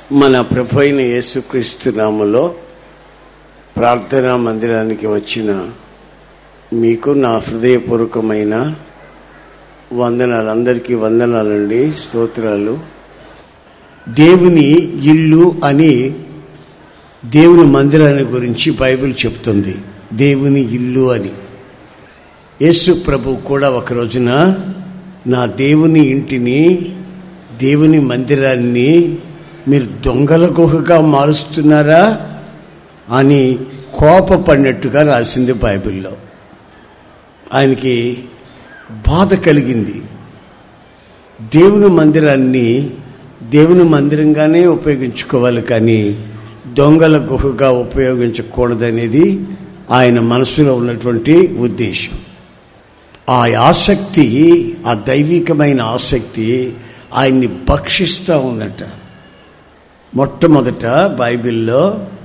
మన ప్రభు అయిన యేసుక్రీస్తు నామలో ప్రార్థనా మందిరానికి వచ్చిన మీకు నా హృదయపూర్వకమైన వందనాలు అందరికీ వందనాలండి స్తోత్రాలు దేవుని ఇల్లు అని దేవుని మందిరాన్ని గురించి బైబిల్ చెప్తుంది దేవుని ఇల్లు అని యేసు ప్రభు కూడా ఒక రోజున నా దేవుని ఇంటిని దేవుని మందిరాన్ని మీరు దొంగల గుహగా మారుస్తున్నారా అని కోపపడినట్టుగా రాసింది బైబిల్లో ఆయనకి బాధ కలిగింది దేవుని మందిరాన్ని దేవుని మందిరంగానే ఉపయోగించుకోవాలి కానీ దొంగల గుహగా ఉపయోగించకూడదనేది ఆయన మనసులో ఉన్నటువంటి ఉద్దేశం ఆ ఆసక్తి ఆ దైవికమైన ఆసక్తి ఆయన్ని భక్షిస్తూ ఉందట మొట్టమొదట బైబిల్లో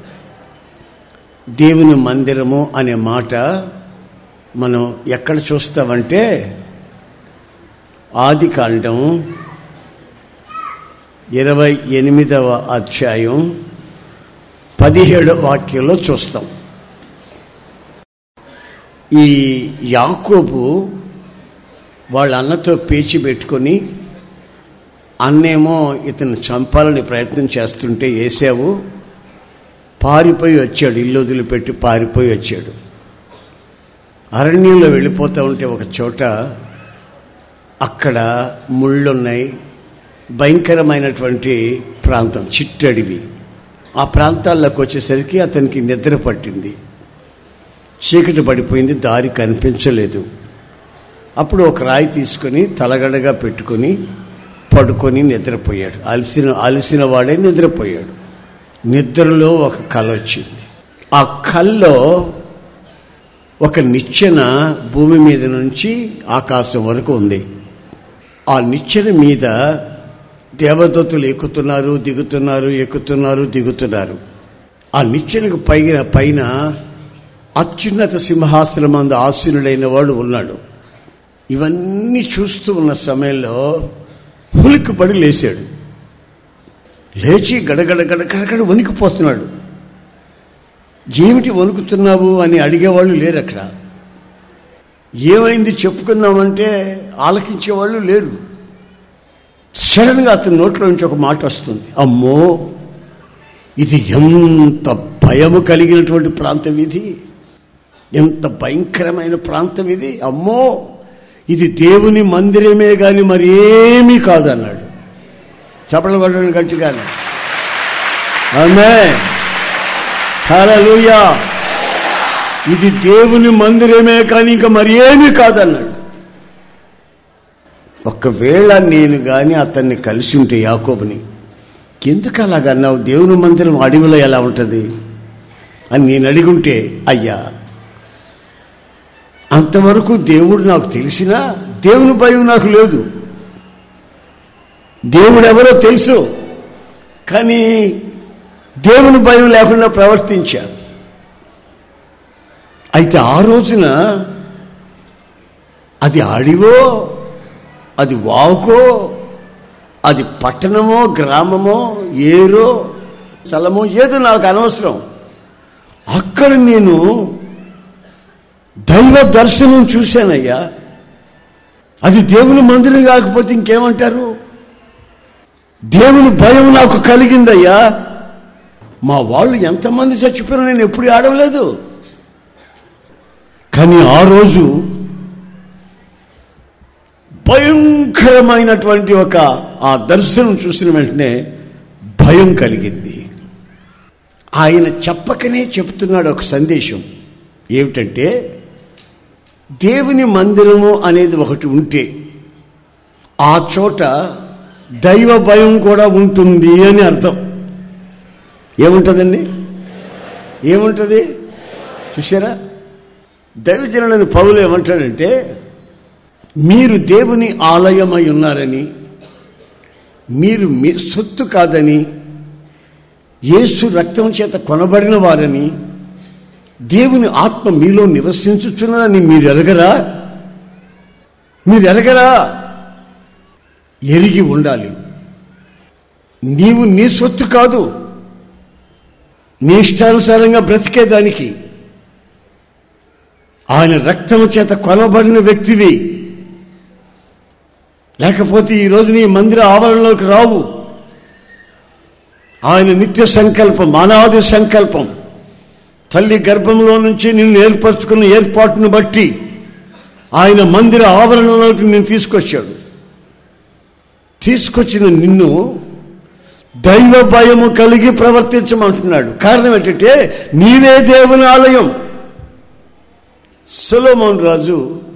దేవుని మందిరము అనే మాట మనం ఎక్కడ చూస్తామంటే ఆది కాండం ఇరవై ఎనిమిదవ అధ్యాయం పదిహేడవ వాక్యంలో చూస్తాం ఈ యాకోబు వాళ్ళ అన్నతో పేచి పెట్టుకొని అన్నేమో ఇతను చంపాలని ప్రయత్నం చేస్తుంటే వేసావు పారిపోయి వచ్చాడు ఇల్లు వదిలిపెట్టి పారిపోయి వచ్చాడు అరణ్యంలో వెళ్ళిపోతూ ఉంటే ఒక చోట అక్కడ ముళ్ళున్నాయి భయంకరమైనటువంటి ప్రాంతం చిట్టడివి ఆ ప్రాంతాల్లోకి వచ్చేసరికి అతనికి నిద్ర పట్టింది చీకటి పడిపోయింది దారి కనిపించలేదు అప్పుడు ఒక రాయి తీసుకొని తలగడగా పెట్టుకొని పడుకొని నిద్రపోయాడు అలసిన అలసిన వాడే నిద్రపోయాడు నిద్రలో ఒక కళ వచ్చింది ఆ కల్లో ఒక నిచ్చెన భూమి మీద నుంచి ఆకాశం వరకు ఉంది ఆ నిచ్చెన మీద దేవదత్తులు ఎక్కుతున్నారు దిగుతున్నారు ఎక్కుతున్నారు దిగుతున్నారు ఆ నిచ్చెనకు పైన పైన అత్యున్నత సింహాసనం అందు ఆసీనుడైన వాడు ఉన్నాడు ఇవన్నీ చూస్తూ ఉన్న సమయంలో ఉలిక్కిపడి లేచాడు లేచి గడగడ గడగడగడ వణికిపోతున్నాడు ఏమిటి వణుకుతున్నావు అని అడిగేవాళ్ళు లేరు అక్కడ ఏమైంది చెప్పుకుందామంటే ఆలకించేవాళ్ళు లేరు సడన్గా అతని నోట్లో నుంచి ఒక మాట వస్తుంది అమ్మో ఇది ఎంత భయము కలిగినటువంటి ప్రాంతం ఇది ఎంత భయంకరమైన ప్రాంతం ఇది అమ్మో ఇది దేవుని మందిరమే కానీ మరి ఏమీ కాదన్నాడు చప్పలు కొట్టడం గట్టిగానే ఆమె హల్లెలూయా ఇది దేవుని మందిరమే కానీ ఇంకా మరి ఏమీ కాదన్నాడు ఒకవేళ నేను కానీ అతన్ని కలిసి ఉంటే యాకోబుని ఎందుకు అలాగన్నావు దేవుని మందిరం అడవిలో ఎలా ఉంటుంది అని నేను అడిగుంటే అయ్యా అంతవరకు దేవుడు నాకు తెలిసినా దేవుని భయం నాకు లేదు దేవుడు ఎవరో తెలుసు కానీ దేవుని భయం లేకుండా ప్రవర్తించా అయితే ఆ రోజున అది అడివో అది వాకో అది పట్టణమో గ్రామమో ఏరో స్థలమో ఏదో నాకు అనవసరం అక్కడ నేను దైవ దర్శనం చూశానయ్యా అది దేవుని మందిరం కాకపోతే ఇంకేమంటారు దేవుని భయం నాకు కలిగిందయ్యా మా వాళ్ళు ఎంతమంది చచ్చిపోయినా నేను ఎప్పుడు ఆడవలేదు కానీ ఆ రోజు భయంకరమైనటువంటి ఒక ఆ దర్శనం చూసిన వెంటనే భయం కలిగింది ఆయన చెప్పకనే చెప్తున్నాడు ఒక సందేశం ఏమిటంటే దేవుని మందిరము అనేది ఒకటి ఉంటే ఆ చోట దైవ భయం కూడా ఉంటుంది అని అర్థం ఏముంటుందండి ఏముంటుంది చూసారా దైవజనులని పౌలు ఏమంటాడంటే మీరు దేవుని ఆలయమై ఉన్నారని మీరు మీ సొత్తు కాదని యేసు రక్తం చేత కొనబడిన వారని దేవుని ఆత్మ మీలో నివసించుచున్నదని మీరు ఎరగరా మీరు ఎరగరా ఎరిగి ఉండాలి నీవు నీ సొత్తు కాదు నీ ఇష్టానుసారంగా బ్రతికేదానికి ఆయన రక్తము చేత కొనబడిన వ్యక్తివి లేకపోతే ఈ రోజు నీ మందిర ఆవరణలోకి రావు ఆయన నిత్య సంకల్పం మానవాది సంకల్పం తల్లి గర్భంలో నుంచి నిన్ను ఏర్పరచుకున్న ఏర్పాటును బట్టి ఆయన మందిర ఆవరణలోకి నేను తీసుకొచ్చాడు తీసుకొచ్చిన నిన్ను దైవ భయము కలిగి ప్రవర్తించమంటున్నాడు కారణం ఏంటంటే నీవే దేవుని ఆలయం సులోమోన్ రాజు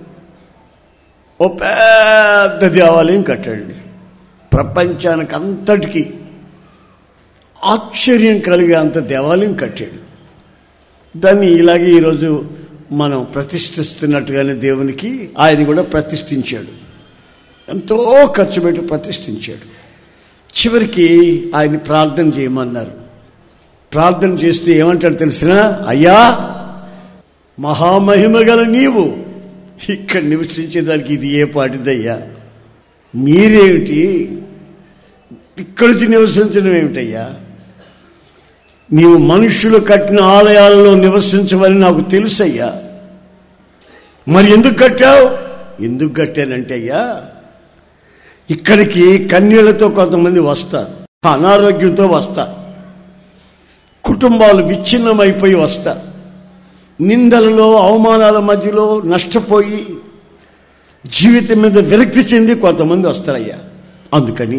ఓ పెద్ద దేవాలయం కట్టాడు ప్రపంచానికి అంతటికి ఆశ్చర్యం కలిగే అంత దేవాలయం కట్టాడు దాన్ని ఇలాగే ఈరోజు మనం ప్రతిష్ఠిస్తున్నట్టుగానే దేవునికి ఆయన కూడా ప్రతిష్ఠించాడు ఎంతో ఖర్చు పెట్టి ప్రతిష్ఠించాడు చివరికి ఆయన ప్రార్థన చేయమన్నారు ప్రార్థన చేస్తే ఏమంటాడు తెలిసిన అయ్యా మహామహిమ గల నీవు ఇక్కడ నివసించేదానికి ఇది ఏ పాటిదయ్యా మీరేమిటి ఇక్కడి నుంచి నివసించడం ఏమిటయ్యా నీవు మనుషులు కట్టిన ఆలయాలలో నివసించవని నాకు తెలుసయ్యా మరి ఎందుకు కట్టావు ఎందుకు కట్టానంటే అయ్యా ఇక్కడికి కన్యలతో కొంతమంది వస్తారు అనారోగ్యంతో వస్తారు కుటుంబాలు విచ్ఛిన్నమైపోయి వస్తారు నిందలలో అవమానాల మధ్యలో నష్టపోయి జీవితం మీద విరక్తి చెంది కొంతమంది వస్తారయ్యా అందుకని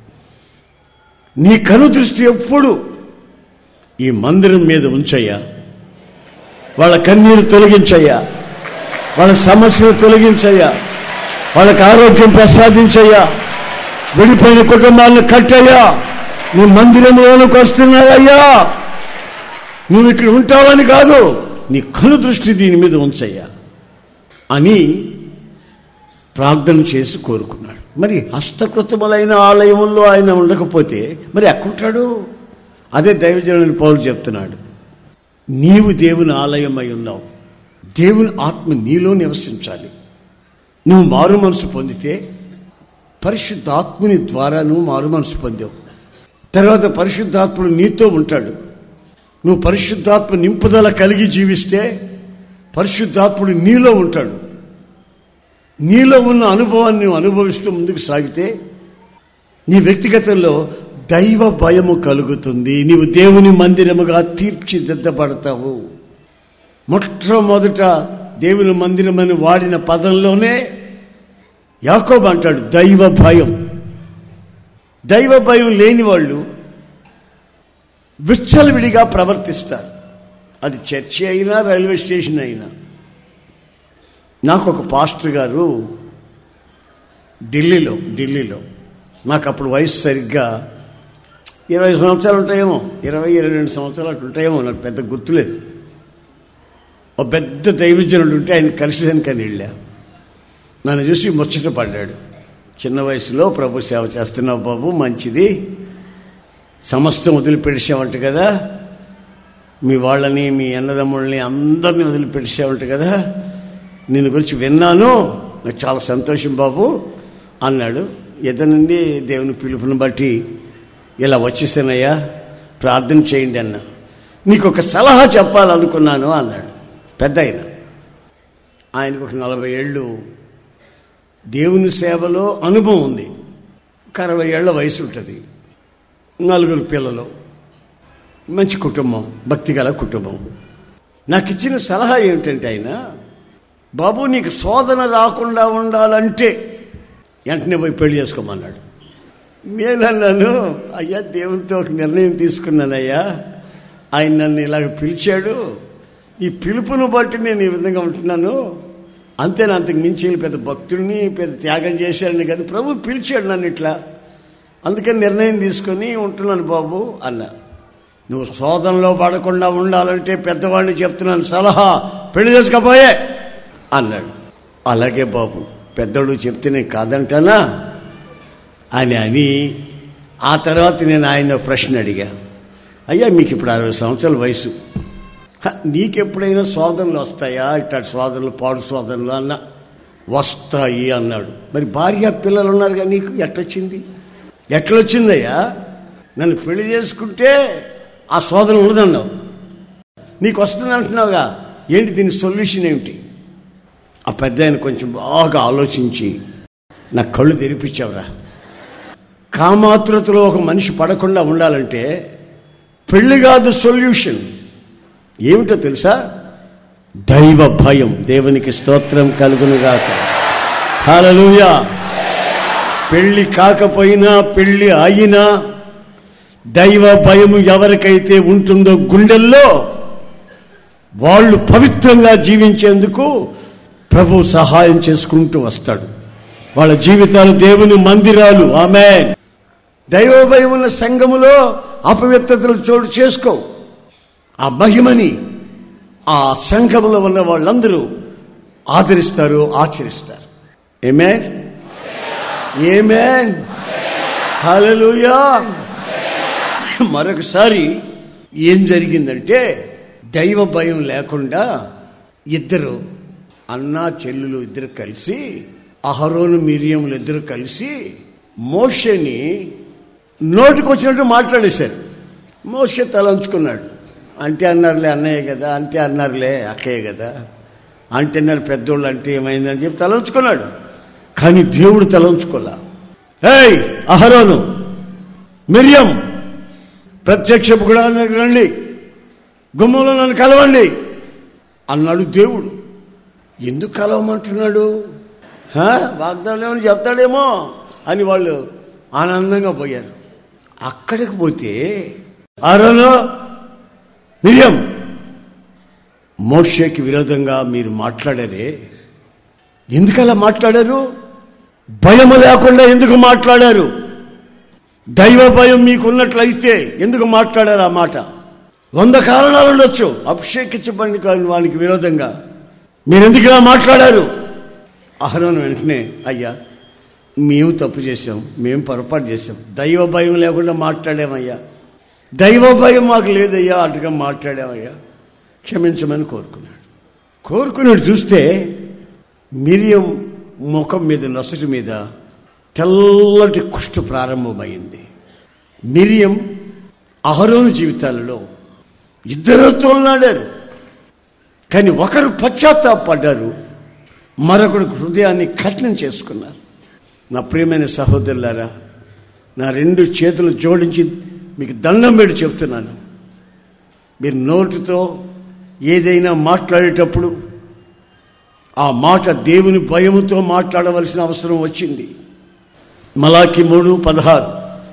నీ కను దృష్టి ఎప్పుడు ఈ మందిరం మీద ఉంచయ్యా వాళ్ళ కన్నీరు తొలగించయ్యా వాళ్ళ సమస్యలు తొలగించయ్యా వాళ్ళకి ఆరోగ్యం ప్రసాదించయ్యా విడిపోయిన కుటుంబాలను కట్టయ్యా నీ మందిరంలోనికి వస్తున్నారయ్యా నువ్వు ఇక్కడ ఉంటావని కాదు నీ కను దృష్టి దీని మీద ఉంచయ్యా అని ప్రార్థన చేసి కోరుకున్నాడు మరి హస్తకృతములైన ఆలయంలో ఆయన ఉండకపోతే మరి ఎక్కడుంటాడు అదే దైవజనుని పౌరులు చెప్తున్నాడు నీవు దేవుని ఆలయమై ఉన్నావు దేవుని ఆత్మ నీలో నివసించాలి నువ్వు మారు మనసు పొందితే పరిశుద్ధాత్ముని ద్వారా నువ్వు మారు మనసు పొందావు తర్వాత పరిశుద్ధాత్ముడు నీతో ఉంటాడు నువ్వు పరిశుద్ధాత్మ నింపుదల కలిగి జీవిస్తే పరిశుద్ధాత్ముడు నీలో ఉంటాడు నీలో ఉన్న అనుభవాన్ని నువ్వు అనుభవిస్తూ ముందుకు సాగితే నీ వ్యక్తిగతంలో దైవ భయము కలుగుతుంది నీవు దేవుని మందిరముగా తీర్చిదిద్దబడతావు మొట్టమొదట దేవుని మందిరమని వాడిన పదంలోనే యాకోబు అంటాడు దైవ భయం దైవ భయం లేని వాళ్ళు విచ్చలవిడిగా ప్రవర్తిస్తారు అది చర్చి అయినా రైల్వే స్టేషన్ అయినా నాకు ఒక పాస్టర్ గారు ఢిల్లీలో ఢిల్లీలో నాకు అప్పుడు వయసు సరిగ్గా ఇరవై సంవత్సరాలు ఉంటాయేమో ఇరవై ఇరవై రెండు సంవత్సరాలు అటు ఉంటాయేమో నాకు పెద్ద గుర్తులేదు ఒక పెద్ద దైవజనుడు ఉంటే ఆయన కలిసేదానికి అని వెళ్ళా నన్ను చూసి ముచ్చట పడ్డాడు చిన్న వయసులో ప్రభు సేవ చేస్తున్నావు బాబు మంచిది సమస్తం వదిలిపెడిసావంట కదా మీ వాళ్ళని మీ అన్నదమ్ముళ్ళని అందరినీ వదిలిపెడిసావంట కదా నేను గురించి విన్నాను నాకు చాలా సంతోషం బాబు అన్నాడు ఇతనండి దేవుని పిలుపుని బట్టి ఇలా వచ్చేసానయ్యా ప్రార్థన చేయండి అన్న నీకు ఒక సలహా చెప్పాలనుకున్నాను అన్నాడు పెద్ద ఆయన ఆయనకు ఒక నలభై ఏళ్ళు దేవుని సేవలో అనుభవం ఉంది ఒక అరవై ఏళ్ల వయసు ఉంటుంది నలుగురు పిల్లలు మంచి కుటుంబం భక్తిగల కుటుంబం నాకు ఇచ్చిన సలహా ఏమిటంటే ఆయన బాబు నీకు శోధన రాకుండా ఉండాలంటే వెంటనే పోయి పెళ్లి చేసుకోమన్నాడు నేనన్నాను అయ్యా దేవునితో ఒక నిర్ణయం తీసుకున్నానయ్యా ఆయన నన్ను ఇలాగ పిలిచాడు ఈ పిలుపును బట్టి నేను ఈ విధంగా ఉంటున్నాను అంతేనా అంతకు మించి పెద్ద భక్తుడిని పెద్ద త్యాగం చేశారని కదా ప్రభు పిలిచాడు నన్ను ఇట్లా అందుకని నిర్ణయం తీసుకొని ఉంటున్నాను బాబు అన్న నువ్వు శోధనలో పడకుండా ఉండాలంటే పెద్దవాడిని చెప్తున్నాను సలహా పెళ్లి చేసుకోపోయే అన్నాడు అలాగే బాబు పెద్దోడు చెప్తే నేను కాదంటానా అని అని ఆ తర్వాత నేను ఆయన ప్రశ్న అడిగా అయ్యా మీకు ఇప్పుడు అరవై సంవత్సరాల వయసు హ, నీకెప్పుడైనా శోధనలు వస్తాయా ఇట్లాంటి శోధనలు పాడు శోధనలు అన్న వస్తాయి అన్నాడు మరి భార్య పిల్లలు ఉన్నారుగా నీకు ఎట్లొచ్చింది ఎట్లొచ్చిందయ్యా నన్ను పెళ్లి చేసుకుంటే ఆ శోధన ఉండదన్నావు నీకు వస్తుంది అంటున్నావుగా ఏంటి దీని సొల్యూషన్ ఏమిటి ఆ పెద్ద ఆయన కొంచెం బాగా ఆలోచించి నా కళ్ళు తెరిపించావురా కామాతురతలో ఒక మనిషి పడకుండా ఉండాలంటే పెళ్లి కాదు సొల్యూషన్ ఏమిటో తెలుసా దైవ భయం దేవునికి స్తోత్రం కలుగునుగాక హల్లెలూయా పెళ్లి కాకపోయినా పెళ్లి అయినా దైవ భయము ఎవరికైతే ఉంటుందో గుండెల్లో వాళ్ళు పవిత్రంగా జీవించేందుకు ప్రభు సహాయం చేసుకుంటూ వస్తాడు వాళ్ళ జీవితాలు దేవుని మందిరాలు ఆమె దైవ భయం ఉన్న సంఘములో అపవిత్రతలు చోటు చేసుకో ఆ మహిమని ఆ సంఘములో ఉన్న వాళ్ళందరూ ఆదరిస్తారు ఆచరిస్తారు ఏమేన్ ఏమేన్ హల్లెలూయా మరొకసారి ఏం జరిగిందంటే దైవ భయం లేకుండా ఇద్దరు అన్నా చెల్లులు ఇద్దరు కలిసి అహరోను మిరియములు ఇద్దరు కలిసి మోషని నోటికి వచ్చినట్టు మాట్లాడేశారు మోషే తలంచుకున్నాడు అంటే అన్నారులే అన్నయ్య కదా అంతే అన్నారులే అక్కయ్య కదా అంటే అన్నారు పెద్దోళ్ళు అంటే ఏమైందని చెప్పి తలంచుకున్నాడు కానీ దేవుడు తలంచుకోలే ఏయ్ అహరోను మిరియం ప్రత్యక్షపు గుడానికి రండి గుమ్మంలో నన్ను కలవండి అన్నాడు దేవుడు ఎందుకు కలవమంటున్నాడు హా? వాగ్దానం ఏమని చెప్తాడేమో అని వాళ్ళు ఆనందంగా పోయారు అక్కడికి పోతే అరలో మిరియం మోషేకి విరోధంగా మీరు మాట్లాడారే ఎందుకలా మాట్లాడారు భయము లేకుండా ఎందుకు మాట్లాడారు దైవ భయం మీకు ఉన్నట్లయితే ఎందుకు మాట్లాడారు ఆ మాట వంద కారణాలు ఉండొచ్చు అభిషేకించబడిన కాని వానికి విరోధంగా మీరు ఎందుకు ఇలా మాట్లాడారు అహరోను వెంటనే అయ్యా మేము తప్పు చేశాం మేము పొరపాటు చేశాం దైవ భయం లేకుండా మాట్లాడామయ్యా దైవ భయం మాకు లేదయ్యా అటుగా మాట్లాడామయ్యా క్షమించమని కోరుకున్నాడు కోరుకున్నాడు చూస్తే మిరియం ముఖం మీద నొసటి మీద తెల్లటి కుష్టు ప్రారంభమైంది మిరియం అహరోను జీవితాలలో ఇద్దరు తోలనాడారు కానీ ఒకరు పశ్చాత్తాపడ్డారు మరొకడు హృదయాన్ని కఠినం చేసుకున్నారు నా ప్రియమైన సహోదరులారా నా రెండు చేతులు జోడించి మీకు దండం పెట్టి చెప్తున్నాను మీరు నోటితో ఏదైనా మాట్లాడేటప్పుడు ఆ మాట దేవుని భయముతో మాట్లాడవలసిన అవసరం వచ్చింది మలాకి మూడు పదహారు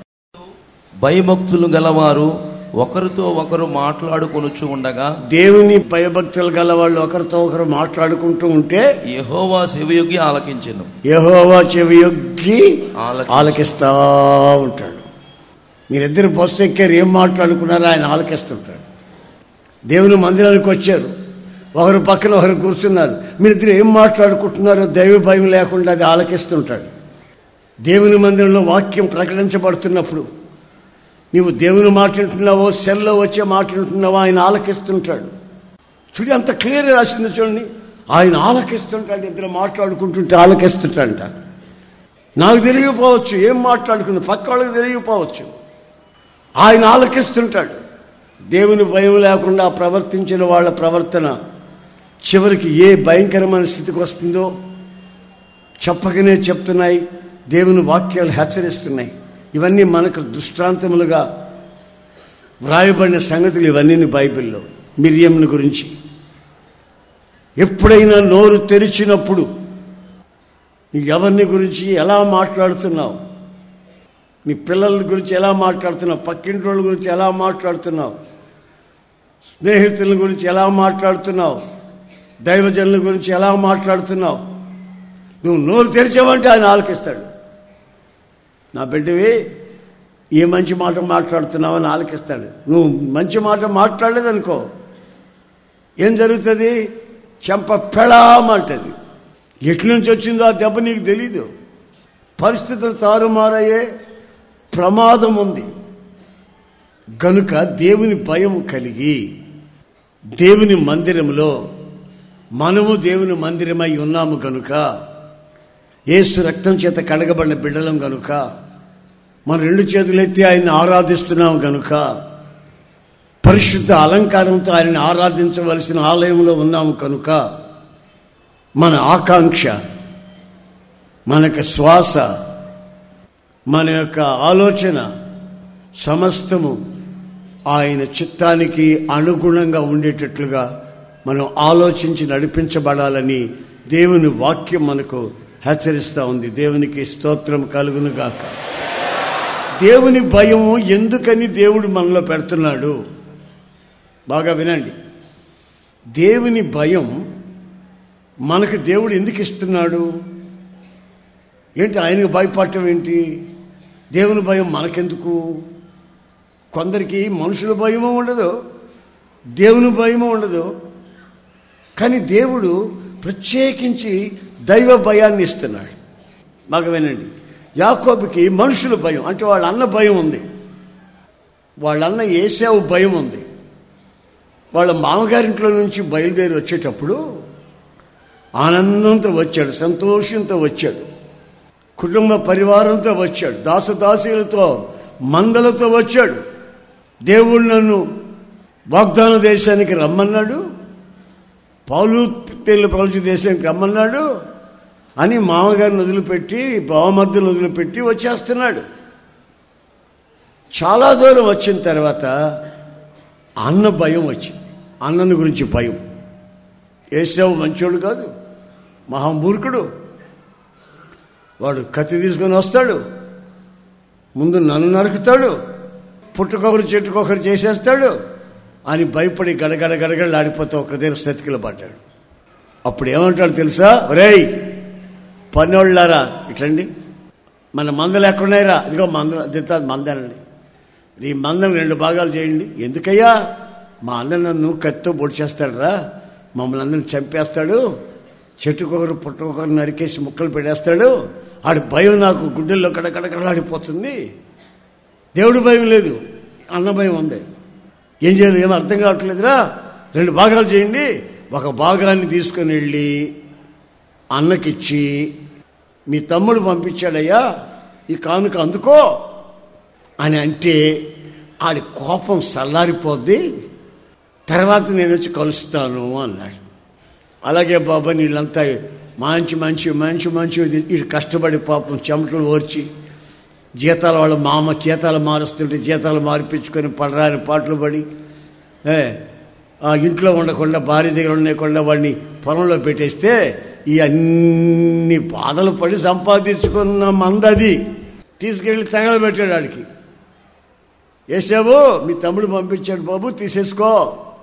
భయభక్తులు గలవారు ఒకరితో ఒకరు మాట్లాడుకొనుచు ఉండగా దేవుని భయభక్తులు గల వాళ్ళు ఒకరితో ఒకరు మాట్లాడుకుంటూ ఉంటే యెహోవా శివయుగి ఆలకించెను యహోవా చెవి యొగ్గి ఆలకి- ఆలకిస్తా ఉంటాడు మీరిద్దరు బస్సు ఎక్కారు ఏం మాట్లాడుకున్నారో ఆయన ఆలకిస్తుంటాడు దేవుని మందిరానికి వచ్చారు ఒకరు పక్కన ఒకరు కూర్చున్నారు మీరిద్దరు ఏం మాట్లాడుకుంటున్నారో దైవ భయం లేకుండా అది ఆలకిస్తుంటాడు దేవుని మందిరంలో వాక్యం ప్రకటించబడుతున్నప్పుడు నీవు దేవుని మాట వింటున్నావో సెల్లో వచ్చే మాట వింటున్నావో ఆయన ఆలకిస్తుంటాడు చూడి అంత క్లియర్ రాసింది చూడండి ఆయన ఆలకిస్తుంటాడు ఇద్దరు మాట్లాడుకుంటుంటే ఆలకిస్తుంటాడంట నాకు తెలియకపోవచ్చు ఏం మాట్లాడుకున్నా పక్క వాళ్ళకి తెలియకపోవచ్చు ఆయన ఆలకిస్తుంటాడు దేవుని భయం లేకుండా ప్రవర్తించిన వాళ్ళ ప్రవర్తన చివరికి ఏ భయంకరమైన స్థితికి వస్తుందో చెప్పకనే చెప్తున్నాయి దేవుని వాక్యాలు హెచ్చరిస్తున్నాయి ఇవన్నీ మనకు దృష్టాంతములుగా వ్రాయబడిన సంగతులు ఇవన్నీ బైబిల్లో మిరియంను గురించి ఎప్పుడైనా నోరు తెరిచినప్పుడు నీ ఎవరిని గురించి ఎలా మాట్లాడుతున్నావు నీ పిల్లల గురించి ఎలా మాట్లాడుతున్నావు పక్కింటి వాళ్ళ గురించి ఎలా మాట్లాడుతున్నావు స్నేహితుల గురించి ఎలా మాట్లాడుతున్నావు దైవజనుల గురించి ఎలా మాట్లాడుతున్నావు నువ్వు నోరు తెరిచావంటే ఆయన ఆలకిస్తాడు నా బిడ్డవి ఏ మంచి మాట మాట్లాడుతున్నావు అని ఆలకిస్తాడు నువ్వు మంచి మాట మాట్లాడలేదనుకో ఏం జరుగుతుంది చెంప పెళామంటది ఎట్ల నుంచి వచ్చిందో ఆ దెబ్బ నీకు తెలీదు పరిస్థితులు తారుమారయ్యే ప్రమాదం ఉంది గనుక దేవుని భయం కలిగి దేవుని మందిరములో మనము దేవుని మందిరమై ఉన్నాము గనుక యేసు రక్తం చేత కడగబడిన బిడ్డలం గనుక మన రెండు చేతులెత్తి ఆయన్ని ఆరాధిస్తున్నాం కనుక పరిశుద్ధ అలంకారంతో ఆయన్ని ఆరాధించవలసిన ఆలయంలో ఉన్నాము కనుక మన ఆకాంక్ష మన యొక్క శ్వాస మన యొక్క ఆలోచన సమస్తము ఆయన చిత్తానికి అనుగుణంగా ఉండేటట్లుగా మనం ఆలోచించి నడిపించబడాలని దేవుని వాక్యం మనకు హెచ్చరిస్తూ ఉంది దేవునికి స్తోత్రం కలుగును గాక దేవుని భయము ఎందుకని దేవుడు మనలో పెడుతున్నాడు బాగా వినండి దేవుని భయం మనకు దేవుడు ఎందుకు ఇస్తున్నాడు ఏంటి ఆయనకు భయపడటం ఏంటి దేవుని భయం మనకెందుకు కొందరికి మనుషుల భయమో ఉండదు దేవుని భయమో ఉండదు కానీ దేవుడు ప్రత్యేకించి దైవ భయాన్ని ఇస్తున్నాడు బాగా వినండి యాకోబుకి మనుషుల భయం అంటే వాళ్ళ అన్న భయం ఉంది వాళ్ళ అన్న ఏసావు భయం ఉంది వాళ్ళ మామగారింట్లో నుంచి బయలుదేరి వచ్చేటప్పుడు ఆనందంతో వచ్చాడు సంతోషంతో వచ్చాడు కుటుంబ పరివారంతో వచ్చాడు దాసదాసీలతో మందలతో వచ్చాడు దేవుడు నన్ను వాగ్దాన దేశానికి రమ్మన్నాడు పౌలు తెల్లు ప్రపంచ దేశానికి రమ్మన్నాడు అని మామగారిని వదిలిపెట్టి బావమర్దులు వదిలిపెట్టి వచ్చేస్తున్నాడు చాలా దూరం వచ్చిన తర్వాత అన్న భయం వచ్చింది అన్నని గురించి భయం ఏసావు మంచోడు కాదు మహామూర్ఖుడు వాడు కత్తి తీసుకొని వస్తాడు ముందు నన్ను నరుకుతాడు పుట్టుకొకరు చెట్టుకొకరు చేసేస్తాడు అని భయపడి గడగడ గడగడలు ఆడిపోతే ఒక దగ్గర స్థితికిలో పడ్డాడు అప్పుడు ఏమంటాడు తెలుసా రేయ్ పన్నోళ్ళారా ఇట్లండి మన మందలు ఎక్కడున్నాయిరా ఇదిగో మందలు దిత్తా మందనండి ఈ మందను రెండు భాగాలు చేయండి ఎందుకయ్యా మా అన్న నన్ను కత్తితో పొడి చేస్తాడురా మమ్మల్ని అందరిని చంపేస్తాడు చెట్టుకొకరు పుట్టకొకరు నరికేసి ముక్కలు పెట్టేస్తాడు ఆడి భయం నాకు గుండెల్లో కడకడకడలాడిపోతుంది దేవుడి భయం లేదు అన్న భయం ఉంది ఏం చేయాలి ఏం అర్థం కావట్లేదురా రెండు భాగాలు చేయండి ఒక భాగాన్ని తీసుకొని వెళ్ళి అన్నకిచ్చి మీ తమ్ముడు పంపించాడయ్యా ఈ కానుక అందుకో అని అంటే ఆడి కోపం చల్లారిపోద్ది తర్వాత నేను వచ్చి కలుస్తాను అన్నాడు అలాగే బాబా నీళ్ళంతా మంచి మంచి మంచి మంచి ఇటు కష్టపడి పాపం చెమటలు ఓర్చి జీతాలు వాళ్ళ మామ జీతాలు మారుస్తుంటే జీతాలు మార్పించుకొని పడరాని పాటలు పడి ఏ, ఆ ఇంట్లో ఉండకుండా భార్య దగ్గర ఉండకుండా వాడిని పొలంలో పెట్టేస్తే ఈ అన్ని బాధలు పడి సంపాదించుకున్న మందది తీసుకెళ్ళి తగలబెట్టాడు వాడికి వేసావు మీ తమ్ముడు పంపించాడు బాబు తీసేసుకో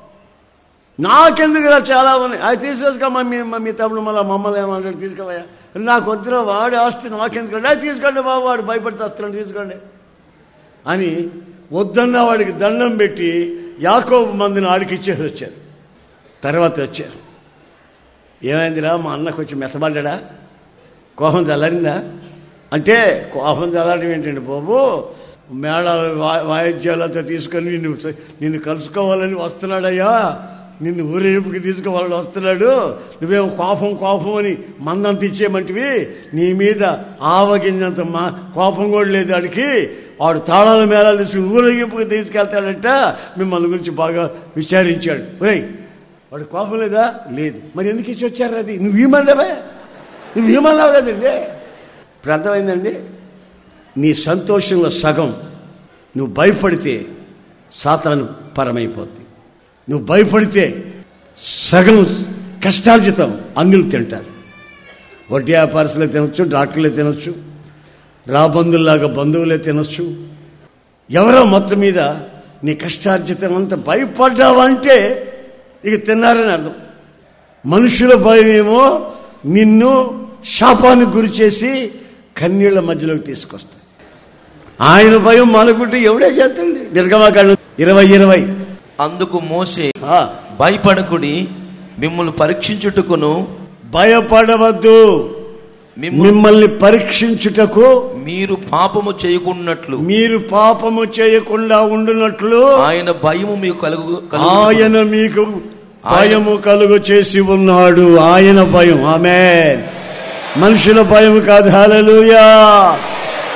నాకెందుకురా చాలా ఉన్నాయి అది తీసేసుకో మమ్మీ మీ తమ్ముడు మళ్ళీ మమ్మల్ని ఏమన్నాడు తీసుకోవయ్యా నాకు వద్దురా వాడి ఆస్తి నాకెందుకు అది తీసుకోండి బాబు వాడు భయపడితే వస్తున్నాడు తీసుకోండి అని వద్దన్న వాడికి దండం పెట్టి యాకోబు మందిని ఆడికి ఇచ్చేసి వచ్చారు తర్వాత వచ్చారు ఏమైందిరా మా అన్న కొంచెం మెత్తబడ్డా కోపం చల్లారిందా అంటే కోపం చల్లారడం ఏంటండి బాబు మేళాలు వా- వాయిద్యాలతో తీసుకొని నిన్ను నిన్ను కలుసుకోవాలని వస్తున్నాడయ్యా నిన్ను ఊరేపుకి తీసుకోవాలని వస్తున్నాడు నువ్వేం కోపం కోపం అని మందంత ఇచ్చేయమంటివి నీ మీద ఆవగింజంత మా కోపం కూడా లేదు వాడికి వాడు తాళాల మేళాలు తీసుకుని ఊరేగింపుకి తీసుకెళ్తాడంట మిమ్మల్ని గురించి బాగా విచారించాడు ఒరేయ్ వాడు కోపం లేదా లేదు మరి ఎందుకు ఇచ్చి వచ్చారు అది నువ్వు ఇవ్వమన్నావే నువ్వు ఇవ్వమన్నావు కదండి ఇప్పుడు అర్థమైందండి నీ సంతోషంలో సగం నువ్వు భయపడితే సాతాను పరమైపోద్ది నువ్వు భయపడితే సగం కష్టార్జితం అన్యులు తింటారు వడ్డీ వ్యాపారస్తులే తినొచ్చు డాక్టర్లే తినొచ్చు రాబంధుల్లాగా బంధువులే తినొచ్చు ఎవరో మొత్తం మీద నీ కష్టార్జితం అంతా భయపడ్డావంటే ఇక తిన్నారని అర్థం మనుషుల భయమేమో నిన్ను శాపానికి గురి చేసి కన్నీళ్ల మధ్యలోకి తీసుకొస్తుంది ఆయన భయం మనకుంటే ఎవడే చేస్తాడు నిర్గమాకాండం ఇరవై ఇరవై అందుకు మోసే ఆ, భయపడకుడి మిమ్మల్ని పరీక్షించుటకును భయపడవద్దు మిమ్ము మిమ్మల్ని పరీక్షించుటకు మీరు పాపము చేయకున్నట్లు మీరు పాపము చేయకుండా ఉండునట్లు ఆయన భయము మీకు కలుగు కలుగు- ఆయన మీకు భయము కలుగు చేసి ఉన్నాడు ఆయన భయం ఆమె మనుషుల భయం కాదు హల్లెలూయా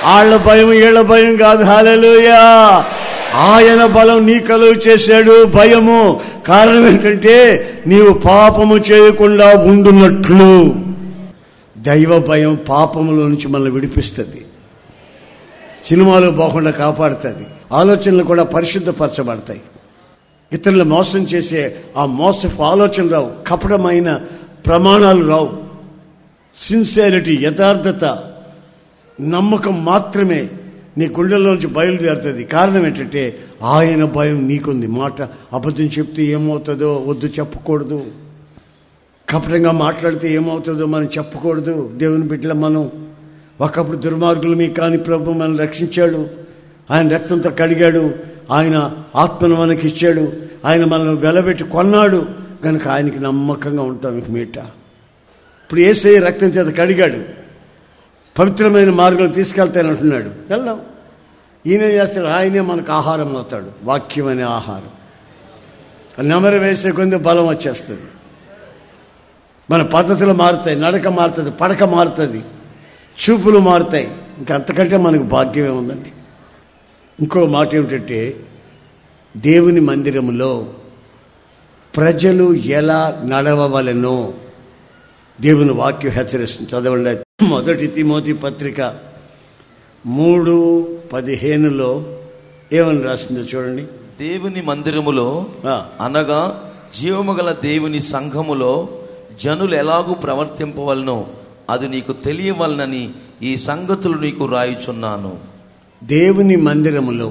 వాళ్ళ భయం వీళ్ళ భయం కాదు హాలెలుయా ఆయన బలం నీ కలుగు చేశాడు భయము కారణం ఏంటంటే నీవు పాపము చేయకుండా ఉండున్నట్లు దైవ భయం పాపములో నుంచి మనల్ని విడిపిస్తుంది సినిమాలు పోకుండా కాపాడుతుంది ఆలోచనలు కూడా పరిశుద్ధపరచబడతాయి ఇతరులు మోసం చేసే ఆ మోసపు ఆలోచన రావు కపటమైన ప్రమాణాలు రావు సిన్సియారిటీ యథార్థత నమ్మకం మాత్రమే నీ గుండెల్లోంచి బయలుదేరుతుంది కారణం ఏంటంటే ఆయన భయం నీకుంది మాట అబద్ధం చెప్తే ఏమవుతుందో వద్దు చెప్పకూడదు కపటంగా మాట్లాడితే ఏమవుతుందో మనం చెప్పకూడదు దేవుని బిడ్డల మనం ఒకప్పుడు దుర్మార్గులు మీ కాని ప్రభు మనల్ని రక్షించాడు ఆయన రక్తంతో కడిగాడు ఆయన ఆత్మను మనకి ఇచ్చాడు ఆయన మనల్ని వెలబెట్టి కొన్నాడు కనుక ఆయనకి నమ్మకంగా ఉంటాం మీకు మీట ఇప్పుడు ఏసై రక్తం చేత కడిగాడు పవిత్రమైన మార్గం తీసుకెళ్తానంటున్నాడు వెళ్దాం ఈయన చేస్తాడు ఆయనే మనకు ఆహారం అవుతాడు వాక్యం అనే ఆహారం నెమరు వేసే కొంది బలం వచ్చేస్తుంది మన పద్ధతులు మారుతాయి నడక మారుతుంది పడక మారుతుంది చూపులు మారుతాయి ఇంకా అంతకంటే మనకు భాగ్యమే ఉందండి ఇంకో మాట ఏమిటంటే దేవుని మందిరములో ప్రజలు ఎలా నడవవలెనో దేవుని వాక్యం హెచ్చరిస్తుంది చదవండి మొదటి తిమోతి పత్రిక మూడు పదిహేనులో ఏమని రాసిందో చూడండి దేవుని మందిరములో ఆ, అనగా జీవము గల దేవుని సంఘములో జనులు ఎలాగూ ప్రవర్తింపవలనో అది నీకు తెలియవలనని ఈ సంగతులు నీకు రాయుచున్నాను దేవుని మందిరములో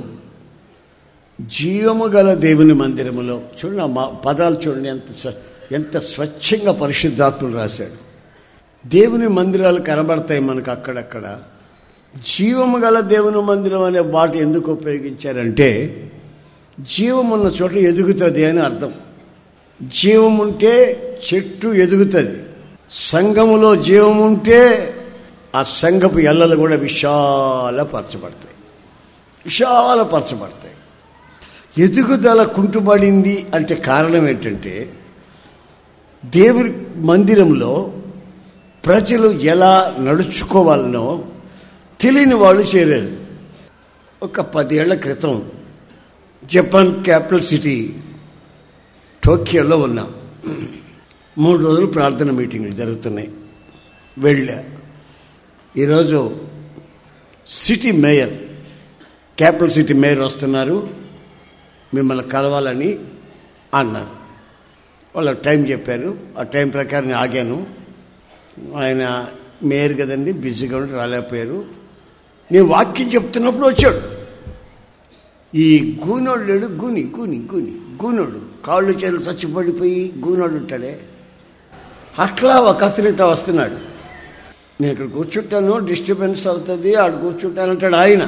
జీవము గల దేవుని మందిరములో చూడండి ఆ మా- పదాలు చూడండి ఎంత స్వ- ఎంత స్వచ్ఛంగా పరిశుద్ధాత్ములు రాశాడు దేవుని మందిరాలు కనబడతాయి మనకు అక్కడక్కడ జీవము గల దేవుని మందిరం అనే మాట ఎందుకు ఉపయోగించారంటే జీవం ఉన్న చోట ఎదుగుతుంది అని అర్థం జీవం ఉంటే చెట్టు ఎదుగుతుంది సంఘములో జీవం ఉంటే ఆ సంఘపు ఎల్లలు కూడా విశాలపరచబడతాయి విశాలపరచబడతాయి ఎదుగుదల కుంటుబడింది అంటే కారణం ఏంటంటే దేవుని మందిరంలో ప్రజలు ఎలా నడుచుకోవాలనో తెలియని వాళ్ళు చేరారు ఒక పదేళ్ల క్రితం జపాన్ క్యాపిటల్ సిటీ టోక్యోలో ఉన్నాం మూడు రోజులు ప్రార్థన మీటింగ్లు జరుగుతున్నాయి వెళ్ళా ఈరోజు city mayor capital city mayor వస్తున్నారు మిమ్మల్ని కలవాలని అన్నారు వాళ్ళు టైం చెప్పారు ఆ టైం ప్రకారం నేను ఆగాను ఆయన మేయర్ కదండి బిజీగా ఉండి రాలేకపోయారు నేను వాక్యం చెప్తున్నప్పుడు వచ్చాడు ఈ గూనోడు లేడు గూని గూని గూని గూనోడు కాళ్ళు చేతులు చచ్చిపడిపోయి గూనోడు ఉంటాడే అట్లా ఒక అతనిట వస్తున్నాడు నేను ఇక్కడ కూర్చుంటాను డిస్టర్బెన్స్ అవుతుంది ఆడు కూర్చుంటానంటాడు ఆయన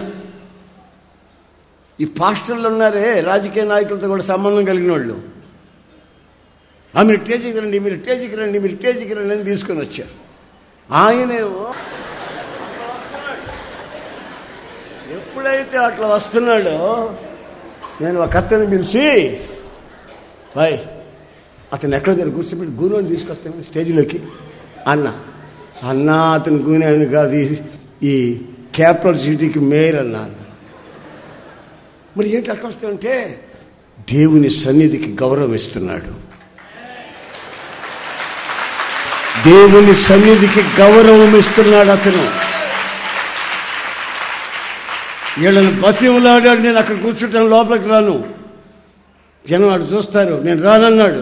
ఈ పాస్టర్లు ఉన్నారే రాజకీయ నాయకులతో కూడా సంబంధం కలిగిన వాళ్ళు ఆ మీరు స్టేజ్కి రండి మీరు స్టేజ్కి రండి మీరు స్టేజ్కి రండి అని తీసుకొని వచ్చారు ఆయనేమో ఎప్పుడైతే అట్లా వస్తున్నాడో నేను ఒక అతను పిలిచి బాయ్ అతను ఎక్కడ దగ్గర కూర్చోబెట్టి గూనోని తీసుకొస్తాను స్టేజ్లోకి అన్న అన్న అతను గూనె అని కాదు ఈ- ఈ క్యాపిటల్ సిటీకి మేయర్ అన్నాను మరి ఏంటి అట్లా వస్తుంటే దేవుని సన్నిధికి గౌరవం ఇస్తున్నాడు దేవుని సన్నిధికి గౌరవం ఇస్తున్నాడు అతను వీళ్ళని బతిమలాడాడు నేను అక్కడ కూర్చుంటాను లోపలికి రాను జనం వాడు చూస్తారు నేను రానన్నాడు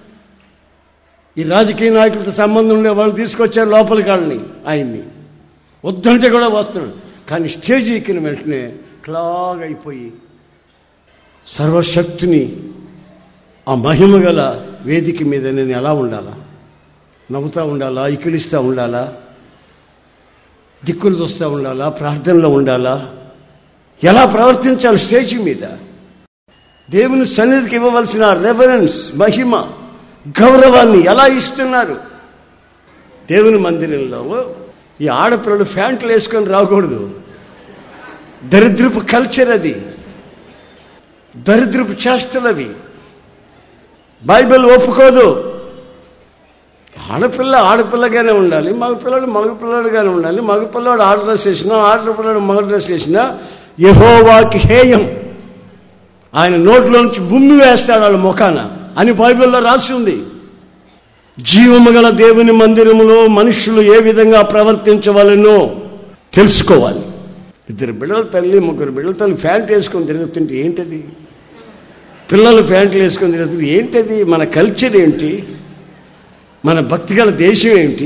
ఈ రాజకీయ నాయకులతో సంబంధం ఉండే వాళ్ళు తీసుకొచ్చారు లోపలికి వాళ్ళని ఆయన్ని వద్దంటే కూడా వస్తున్నాడు కానీ స్టేజ్ ఎక్కిన వెంటనే క్లాగ్ అయిపోయి సర్వశక్తిని ఆ మహిమ గల వేదిక మీద నేను ఎలా ఉండాలా నవ్వుతూ ఉండాలా ఇకిలిస్తూ ఉండాలా దిక్కులు చూస్తూ ఉండాలా ప్రార్థనలో ఉండాలా ఎలా ప్రవర్తించాలి స్టేజ్ మీద దేవుని సన్నిధికి ఇవ్వవలసిన రెఫరెన్స్ మహిమ గౌరవాన్ని ఎలా ఇస్తున్నారు దేవుని మందిరంలో ఈ ఆడపిల్లలు ఫ్యాంట్లు వేసుకొని రాకూడదు దరిద్రపు కల్చర్ అది దరిద్రపు చేష్టలు అవి బైబిల్ ఒప్పుకోదు ఆడపిల్ల ఆడపిల్లగానే ఉండాలి మగపిల్లడు మగపిల్లడుగానే ఉండాలి మగపిల్లడు ఆడ డ్రెస్ వేసినా ఆడపిల్లడు మగ డ్రెస్ వేసినా యహోవాకి హేయం ఆయన నోట్లోంచి ఉమ్మి వేస్తాడు వాళ్ళ ముఖాన అని బైబిల్లో రాసి ఉంది జీవము గల దేవుని మందిరములో మనుషులు ఏ విధంగా ప్రవర్తించవలనో తెలుసుకోవాలి ఇద్దరు బిడ్డల తల్లి ముగ్గురు బిడ్డల తల్లి ఫ్యాంట్ వేసుకొని తిరుగుతుంటే ఏంటది పిల్లలు ప్యాంట్లు వేసుకొని తిరుగుతుంటే ఏంటది మన కల్చర్ ఏంటి మన భక్తిగల దేశం ఏంటి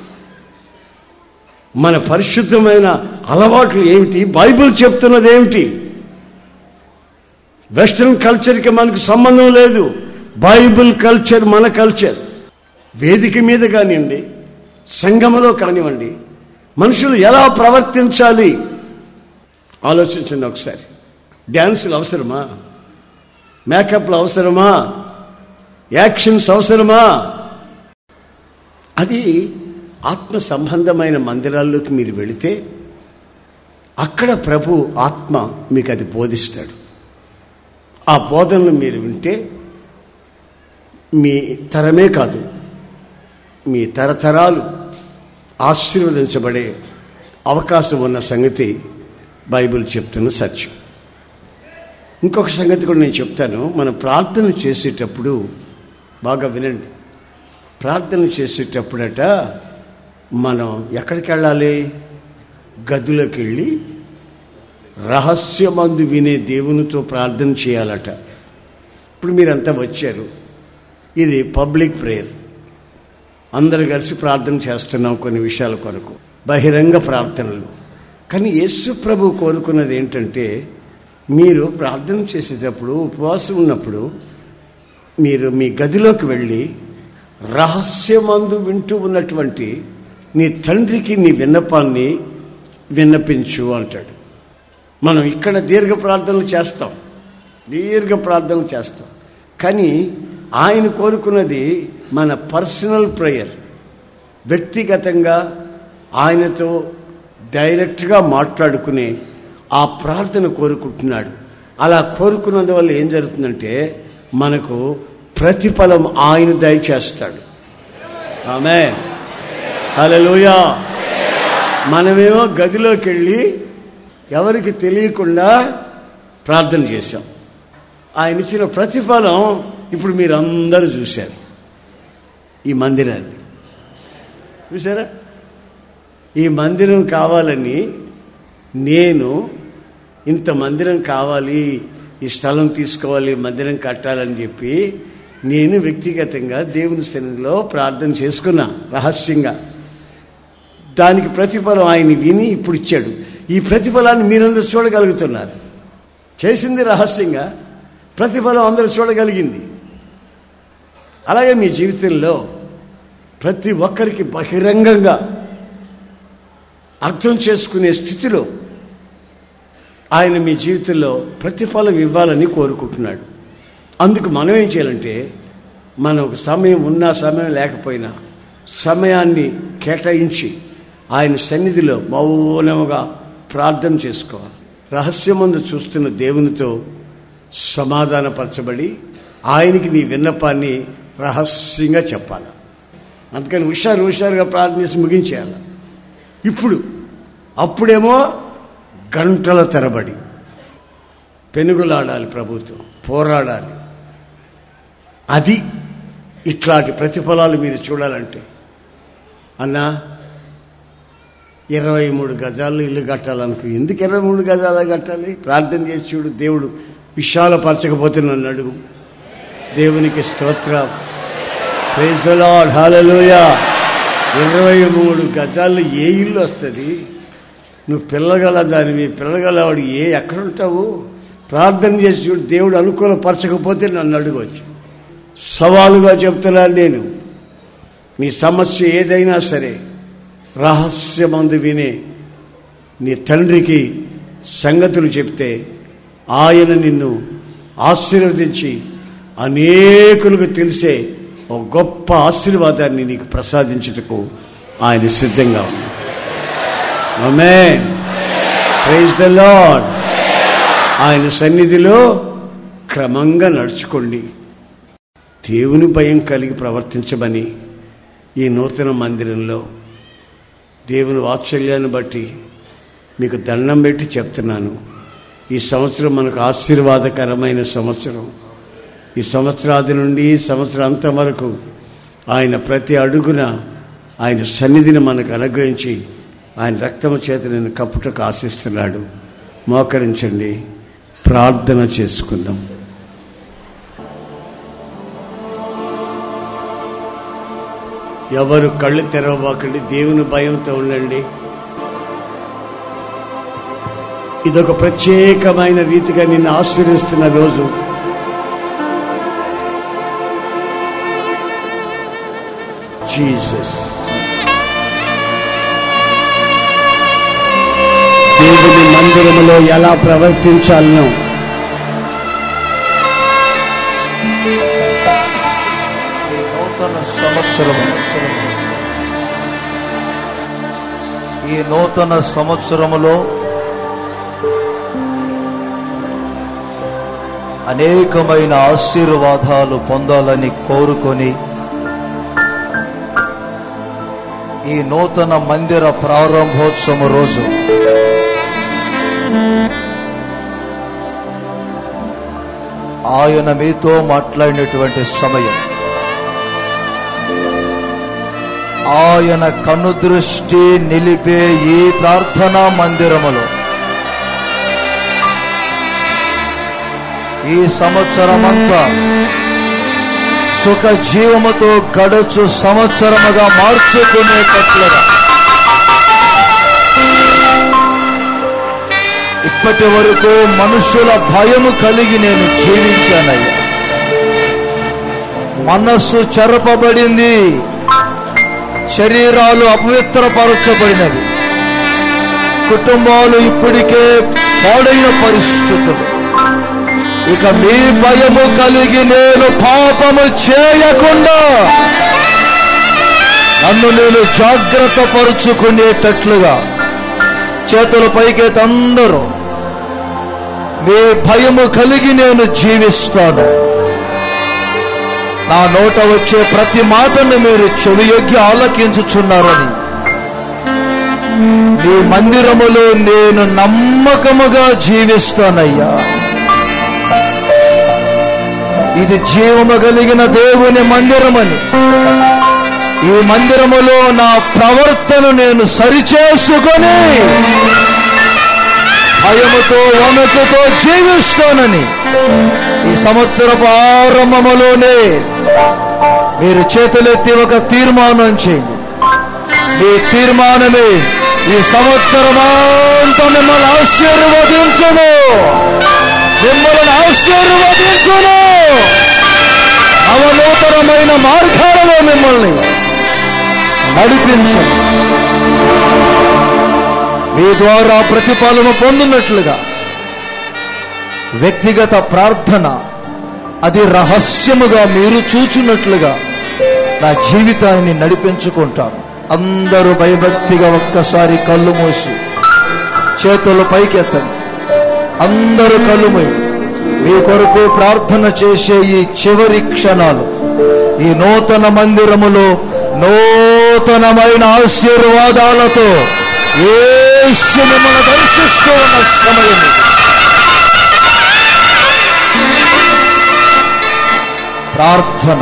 మన పరిశుద్ధమైన అలవాట్లు ఏమిటి బైబిల్ చెప్తున్నది ఏమిటి వెస్ట్రన్ కల్చర్కి మనకు సంబంధం లేదు బైబిల్ కల్చర్ మన కల్చర్ వేదిక మీద కానివ్వండి సంఘములో కానివ్వండి మనుషులు ఎలా ప్రవర్తించాలి ఆలోచించండి ఒకసారి డ్యాన్సులు అవసరమా మేకప్లు అవసరమా యాక్షన్స్ అవసరమా అది ఆత్మ సంబంధమైన మందిరాల్లోకి మీరు వెళితే అక్కడ ప్రభు ఆత్మ మీకు అది బోధిస్తాడు ఆ బోధనలు మీరు వింటే మీ తరమే కాదు మీ తరతరాలు ఆశీర్వదించబడే అవకాశం ఉన్న సంగతి బైబిల్ చెప్తున్న సత్యం ఇంకొక సంగతి కూడా నేను చెప్తాను మనం ప్రార్థన చేసేటప్పుడు బాగా వినండి ప్రార్థన చేసేటప్పుడట మనం ఎక్కడికి వెళ్ళాలి గదిలోకి వెళ్ళి రహస్యమందు వినే దేవునితో ప్రార్థన చేయాలట ఇప్పుడు మీరంతా వచ్చారు ఇది పబ్లిక్ ప్రేయర్ అందరు కలిసి ప్రార్థన చేస్తున్నాం కొన్ని విషయాల కొరకు బహిరంగ ప్రార్థనలు కానీ యేసు ప్రభు కోరుకున్నది ఏంటంటే మీరు ప్రార్థన చేసేటప్పుడు ఉపవాసం ఉన్నప్పుడు మీరు మీ గదిలోకి వెళ్ళి రహస్యమందు వింటూ ఉన్నటువంటి నీ తండ్రికి నీ విన్నపాన్ని విన్నపించు అంటాడు మనం ఇక్కడ దీర్ఘ ప్రార్థనలు చేస్తాం దీర్ఘ ప్రార్థనలు చేస్తాం కానీ ఆయన కోరుకున్నది మన పర్సనల్ ప్రేయర్ వ్యక్తిగతంగా ఆయనతో డైరెక్ట్గా మాట్లాడుకునే ఆ ప్రార్థన కోరుకుంటున్నాడు అలా కోరుకున్నందువల్ల ఏం జరుగుతుందంటే మనకు ప్రతిఫలం ఆయన దయచేస్తాడు ఆమె హలోయా మనమేమో గదిలోకి వెళ్ళి ఎవరికి తెలియకుండా ప్రార్థన చేశాం ఆయన ఇచ్చిన ప్రతిఫలం ఇప్పుడు మీరు అందరూ చూశారు ఈ మందిరాన్ని చూసారా ఈ మందిరం కావాలని నేను ఇంత మందిరం కావాలి ఈ స్థలం తీసుకోవాలి మందిరం కట్టాలని చెప్పి నేను వ్యక్తిగతంగా దేవుని సన్నిధిలో ప్రార్థన చేసుకున్నా రహస్యంగా దానికి ప్రతిఫలం ఆయన విని ఇప్పుడు ఇచ్చాడు ఈ ప్రతిఫలాన్ని మీరందరూ చూడగలుగుతున్నారు చేసింది రహస్యంగా ప్రతిఫలం అందరూ చూడగలిగింది అలాగే మీ జీవితంలో ప్రతి ఒక్కరికి బహిరంగంగా అర్థం చేసుకునే స్థితిలో ఆయన మీ జీవితంలో ప్రతిఫలం ఇవ్వాలని కోరుకుంటున్నాడు అందుకు మనం ఏం చేయాలంటే మనకు సమయం ఉన్నా సమయం లేకపోయినా సమయాన్ని కేటాయించి ఆయన సన్నిధిలో మౌనముగా ప్రార్థన చేసుకోవాలి రహస్యమందు చూస్తున్న దేవునితో సమాధానపరచబడి ఆయనకి నీ విన్నపాన్ని రహస్యంగా చెప్పాలి అందుకని హుషారు హుషారుగా ప్రార్థన చేసి ముగించేయాలి ఇప్పుడు అప్పుడేమో గంటల తరబడి పెనుగులాడాలి ప్రభుత్వం పోరాడాలి అది ఇట్లాంటి ప్రతిఫలాలు మీరు చూడాలంటే అన్నా ఇరవై మూడు గజాలు ఇల్లు కట్టాలనుకో ఎందుకు ఇరవై మూడు గజాలు కట్టాలి ప్రార్థన చేసి చూడు దేవుడు విశాలపరచకపోతే నన్ను అడుగు దేవునికి స్తోత్రం ప్రైజ్ లార్డ్ హల్లెలూయా ఇరవై మూడు గజాల్లో ఏ ఇల్లు వస్తుంది నువ్వు పిల్లగల దానివి పిల్లగలవాడు ఏ ఎక్కడుంటావు ప్రార్థన చేసి చూడు దేవుడు అనుకూలపరచకపోతే నన్ను అడగవచ్చు సవాలుగా చెప్తున్నాను నేను మీ సమస్య ఏదైనా సరే రహస్యమందు వినే నీ తండ్రికి సంగతులు చెప్తే ఆయన నిన్ను ఆశీర్వదించి అనేకులకు తెలిసే ఒక గొప్ప ఆశీర్వాదాన్ని నీకు ప్రసాదించుటకు ఆయన సిద్ధంగా ఉంది ఆమేన్ ప్రైజ్ ద లార్డ్ ఆయన సన్నిధిలో క్రమంగా నడుచుకోండి దేవుని భయం కలిగి ప్రవర్తించమని ఈ నూతన మందిరంలో దేవుని వాత్సల్యాన్ని బట్టి మీకు దండం పెట్టి చెప్తున్నాను ఈ సంవత్సరం మనకు ఆశీర్వాదకరమైన సంవత్సరం ఈ సంవత్సరాది నుండి ఈ సంవత్సరాంతం వరకు ఆయన ప్రతి అడుగున ఆయన సన్నిధిని మనకు అనుగ్రహించి ఆయన రక్తము చేత నేను కప్పుటకు ఆశిస్తున్నాడు మోకరించండి ప్రార్థన చేసుకుందాం ఎవరు కళ్ళు తెరవబాకండి దేవుని భయంతో ఉండండి ఇదొక ప్రత్యేకమైన రీతిగా నిన్ను ఆశీర్వదిస్తున్న రోజు జీసస్ దేవుని మందిరములో ఎలా ప్రవర్తించాలనో ఈ నూతన సంవత్సరం ఈ నూతన సంవత్సరములో అనేకమైన ఆశీర్వాదాలు పొందాలని కోరుకొని ఈ నూతన మందిర ప్రారంభోత్సవం రోజు ఆయన మీతో మాట్లాడినటువంటి సమయం ఆయన కన్ను దృష్టి నిలిపే ఈ ప్రార్థనా మందిరములో ఈ సంవత్సరమంతా సుఖ జీవముతో గడుచు సంవత్సరముగా మార్చుకునేటట్లుగా ఇప్పటి వరకు మనుషుల భయము కలిగి నేను జీవించానయ్యా మనస్సు చెరపబడింది శరీరాలు అపవిత్రపరచబడినవి కుటుంబాలు ఇప్పటికే పాడైన పరిస్థితులు ఇక మీ భయము కలిగి నేను పాపము చేయకుండా నన్ను నేను జాగ్రత్త పరుచుకునేటట్లుగా చేతుల పైకెత్తి అందరూ మీ భయము కలిగి నేను జీవిస్తాను నా నోట వచ్చే ప్రతి మాటను మీరు చెవియొగ్గి ఆలకించుచున్నారని నీ మందిరములో నేను నమ్మకముగా జీవిస్తానయ్యా ఇది జీవము కలిగిన దేవుని మందిరమని ఈ మందిరములో నా ప్రవర్తన నేను సరిచేసుకొని భయముతో వణుకుతో జీవిస్తానని ఈ సంవత్సరపు ఆరంభములోనే మీరు చేతులెత్తి ఒక తీర్మానం చేయండి మీ తీర్మానమే ఈ సంవత్సరమంతా మిమ్మల్ని ఆశీర్వదించును మిమ్మల్ని ఆశీర్వదించును నవనూతనమైన మార్గాలలో మిమ్మల్ని నడిపించను మీ ద్వారా ప్రతిఫలము పొందినట్లుగా వ్యక్తిగత ప్రార్థన అది రహస్యముగా మీరు చూచున్నట్లుగా నా జీవితాన్ని నడిపించుకుంటాను అందరూ భయభక్తిగా ఒక్కసారి కళ్ళు మూసి చేతులు పైకెత్తండి అందరూ కళ్ళు మూయి మీ కొరకు ప్రార్థన చేసే ఈ చివరి క్షణాలు ఈ నూతన మందిరములో నూతనమైన ఆశీర్వాదాలతో యేసు మిమ్మల్ని దర్శిస్తూ ఉన్న సమయం ఇది. ప్రార్థన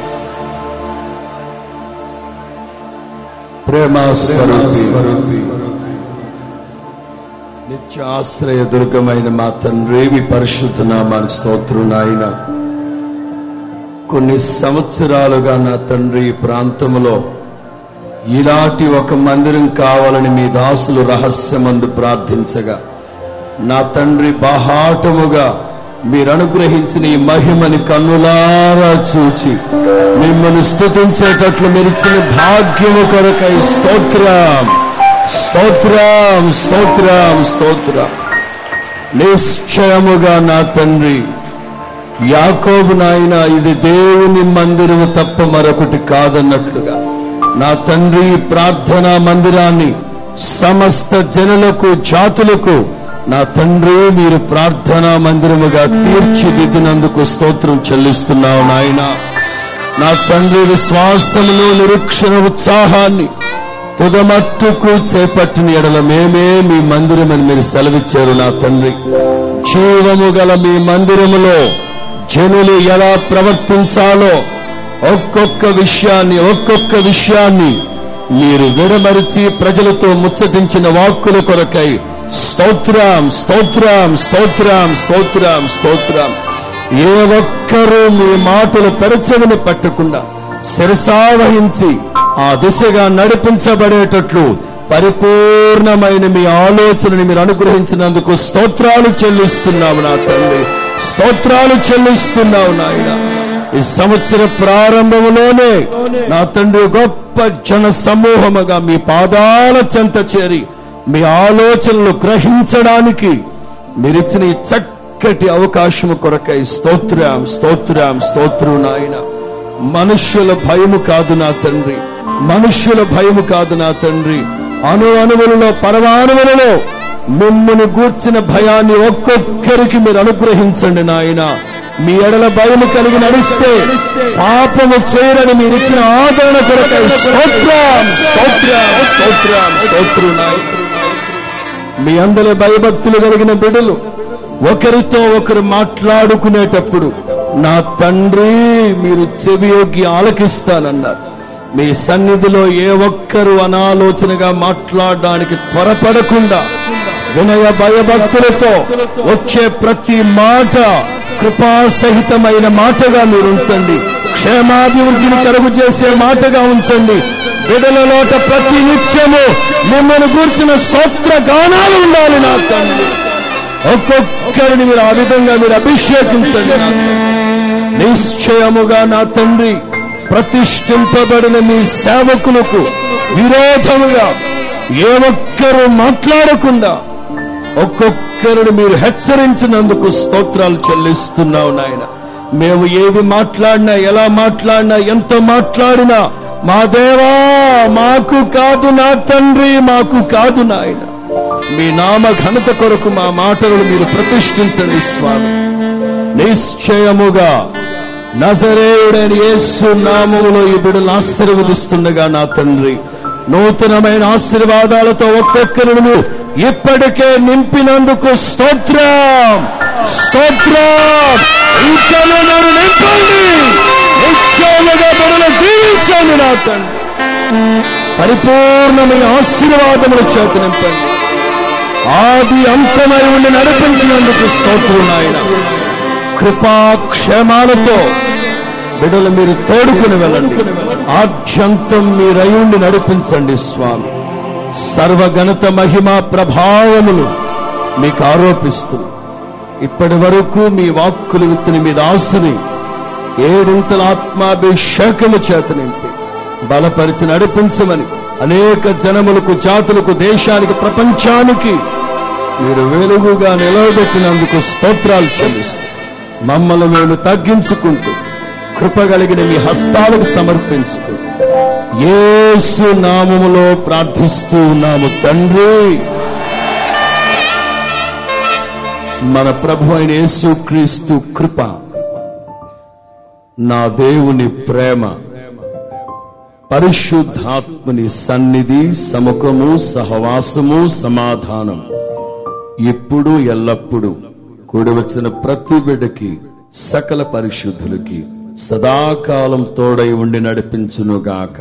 ప్రేమ స్వరూపి నిత్య ఆశ్రయ దుర్గమైన మా తండ్రి మీ పరిశుద్ధ నామానికి స్తోత్రం నాయన కొన్ని సంవత్సరాలుగా నా తండ్రి ఈ ప్రాంతంలో ఇలాంటి ఒక మందిరం కావాలని మీ దాసులు రహస్యమందు ప్రార్థించగా నా తండ్రి బాహాటముగా మీరు అనుగ్రహించిన ఈ మహిమని కన్నులారా చూచి మిమ్మల్ని స్తుతించేటట్లు మెరిచిన భాగ్యము కొరకై స్తోత్రం స్తోత్రం స్తోత్రం స్తోత్రం నిశ్చయముగా నా తండ్రి యాకోబు నాయన ఇది దేవుని మందిరము తప్ప మరొకటి కాదన్నట్లుగా నా తండ్రి ఈ ప్రార్థనా మందిరాన్ని సమస్త జనులకు జాతులకు నా తండ్రి మీరు ప్రార్థనా మందిరముగా తీర్చిదిద్దినందుకు స్తోత్రం చెల్లిస్తున్నావు నాయన నా తండ్రి విశ్వాసమును నిరీక్షణ ఉత్సాహాన్ని తుదమట్టుకు చేపట్టిన ఎడల మేమే మీ మందిరమని మీరు సెలవిచ్చారు నా తండ్రి జీవము గల మీ మందిరములో జనులు ఎలా ప్రవర్తించాలో ఒక్కొక్క విషయాన్ని ఒక్కొక్క విషయాన్ని మీరు విడమరిచి ప్రజలతో ముచ్చటించిన వాక్కుల కొరకై స్తోత్రం స్తోత్రం స్తోత్రం స్తోత్రం స్తోత్రం ఏ ఒక్కరూ మీ మాటలు పెరచవిని పట్టకుండా శిరసావహించి ఆ దిశగా నడిపించబడేటట్లు పరిపూర్ణమైన మీ ఆలోచనని మీరు అనుగ్రహించినందుకు స్తోత్రాలు చెల్లిస్తున్నావు నా తండ్రి స్తోత్రాలు చెల్లిస్తున్నావు నాయన ఈ సంవత్సర ప్రారంభంలోనే నా తండ్రి గొప్ప జన సమూహముగా మీ పాదాల చెంత చేరి మీ ఆలోచనలు గ్రహించడానికి మీరిచ్చిన ఈ చక్కటి అవకాశము కొరకై స్తోత్రం స్తోత్రం స్తోత్రం నాయన మనుష్యుల భయము కాదు నా తండ్రి మనుష్యుల భయము కాదు నా తండ్రి అణు అణువులలో పరమాణువులలో మిమ్మల్ని గూర్చిన భయాన్ని ఒక్కొక్కరికి మీరు అనుగ్రహించండి నాయన మీ ఎడల భయము కలిగి నడిస్తే పాపము చేయరని మీరు ఇచ్చిన ఆదరణ కొరకై స్తోత్రం స్తోత్రం స్తోత్రం స్తోత్రం నాయన మీ అందరి భయభక్తులు కలిగిన బిడ్డలు ఒకరితో ఒకరు మాట్లాడుకునేటప్పుడు నా తండ్రి మీరు చెవియోగి ఆలకిస్తానన్నారు మీ సన్నిధిలో ఏ ఒక్కరు అనాలోచనగా మాట్లాడడానికి త్వరపడకుండా వినయ భయభక్తులతో వచ్చే ప్రతి మాట కృపాసహితమైన మాటగా మీరు ఉంచండి క్షేమాభివృద్ధిని కలుగు చేసే మాటగా ఉంచండి బిడల నోట ప్రతి నిత్యము మిమ్మల్ని గూర్చిన స్తోత్ర గానాలు ఉండాలి నా తండ్రి ఒక్కొక్కరిని మీరు ఆ విధంగా మీరు అభిషేకించండి నా తండ్రి. నిశ్చయముగా నా తండ్రి ప్రతిష్ఠింపబడిన మీ సేవకులకు విరోధముగా ఏ ఒక్కరూ మాట్లాడకుండా ఒక్కొక్కరిని మీరు హెచ్చరించినందుకు స్తోత్రాలు చెల్లిస్తున్నావు నాయన మేము ఏది మాట్లాడినా ఎలా మాట్లాడినా ఎంత మాట్లాడినా మా దేవా మాకు కాదు నా తండ్రి మాకు కాదు నాయన మీ నామ ఘనత కొరకు మా మాటలను మీరు ప్రతిష్ఠించండి స్వామి నిశ్చయముగా నజరేయుడైన యేసు నామములో ఈ బిడ్డలు ఆశీర్వదిస్తుండగా నా తండ్రి నూతనమైన ఆశీర్వాదాలతో ఒక్కొక్కరిని మీరు ఇప్పటికే నింపినందుకు స్తోత్రం స్తోత్రం ఇంకను నన్ను నింపండి నిశ్చయముగా మనల్ని దీవించండి నా తండ్రి పరిపూర్ణమైన ఆశీర్వాదముల చేత నింపండి ఆది అంతమై ఉండి నడిపించినందుకు స్తోత్రం నాయన కృపాక్షేమాలతో బిడలు మీరు తోడుకుని వెళ్ళండి ఆద్యంతం మీరయుండి నడిపించండి స్వామి సర్వగణత మహిమ ప్రభావములు మీకు ఆరోపిస్తూ ఇప్పటి వరకు మీ వాక్కులు విత్తిన మీ దాసుని ఏడింతల ఆత్మాభిషేకము చేత నింపి బలపరిచి నడిపించమని అనేక జనములకు జాతులకు దేశానికి ప్రపంచానికి మీరు వెలుగుగా నిలవబెట్టినందుకు స్తోత్రాలు చెల్లిస్తూ మమ్మల్ని మేము తగ్గించుకుంటూ కృప కలిగిన మీ హస్తాలకు సమర్పించుకుంటూ యేసు నామములో ప్రార్థిస్తూ ఉన్నాము తండ్రి మన ప్రభు అయిన యేసు క్రీస్తు కృప నా దేవుని ప్రేమ పరిశుద్ధాత్మని సన్నిధి సముఖము సహవాసము సమాధానం ఎప్పుడు ఎల్లప్పుడూ కూడి వచ్చిన ప్రతి బిడ్డకి సకల పరిశుద్ధులకి సదాకాలం తోడై ఉండి నడిపించునుగాక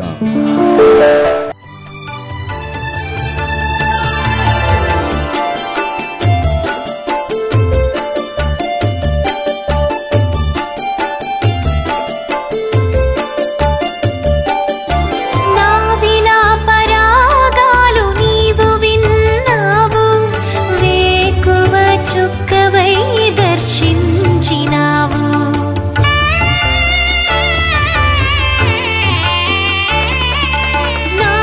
నా విలాపరాగాలు నీవు విన్నావు వేకువ చుక్కవై దర్శించినావు నా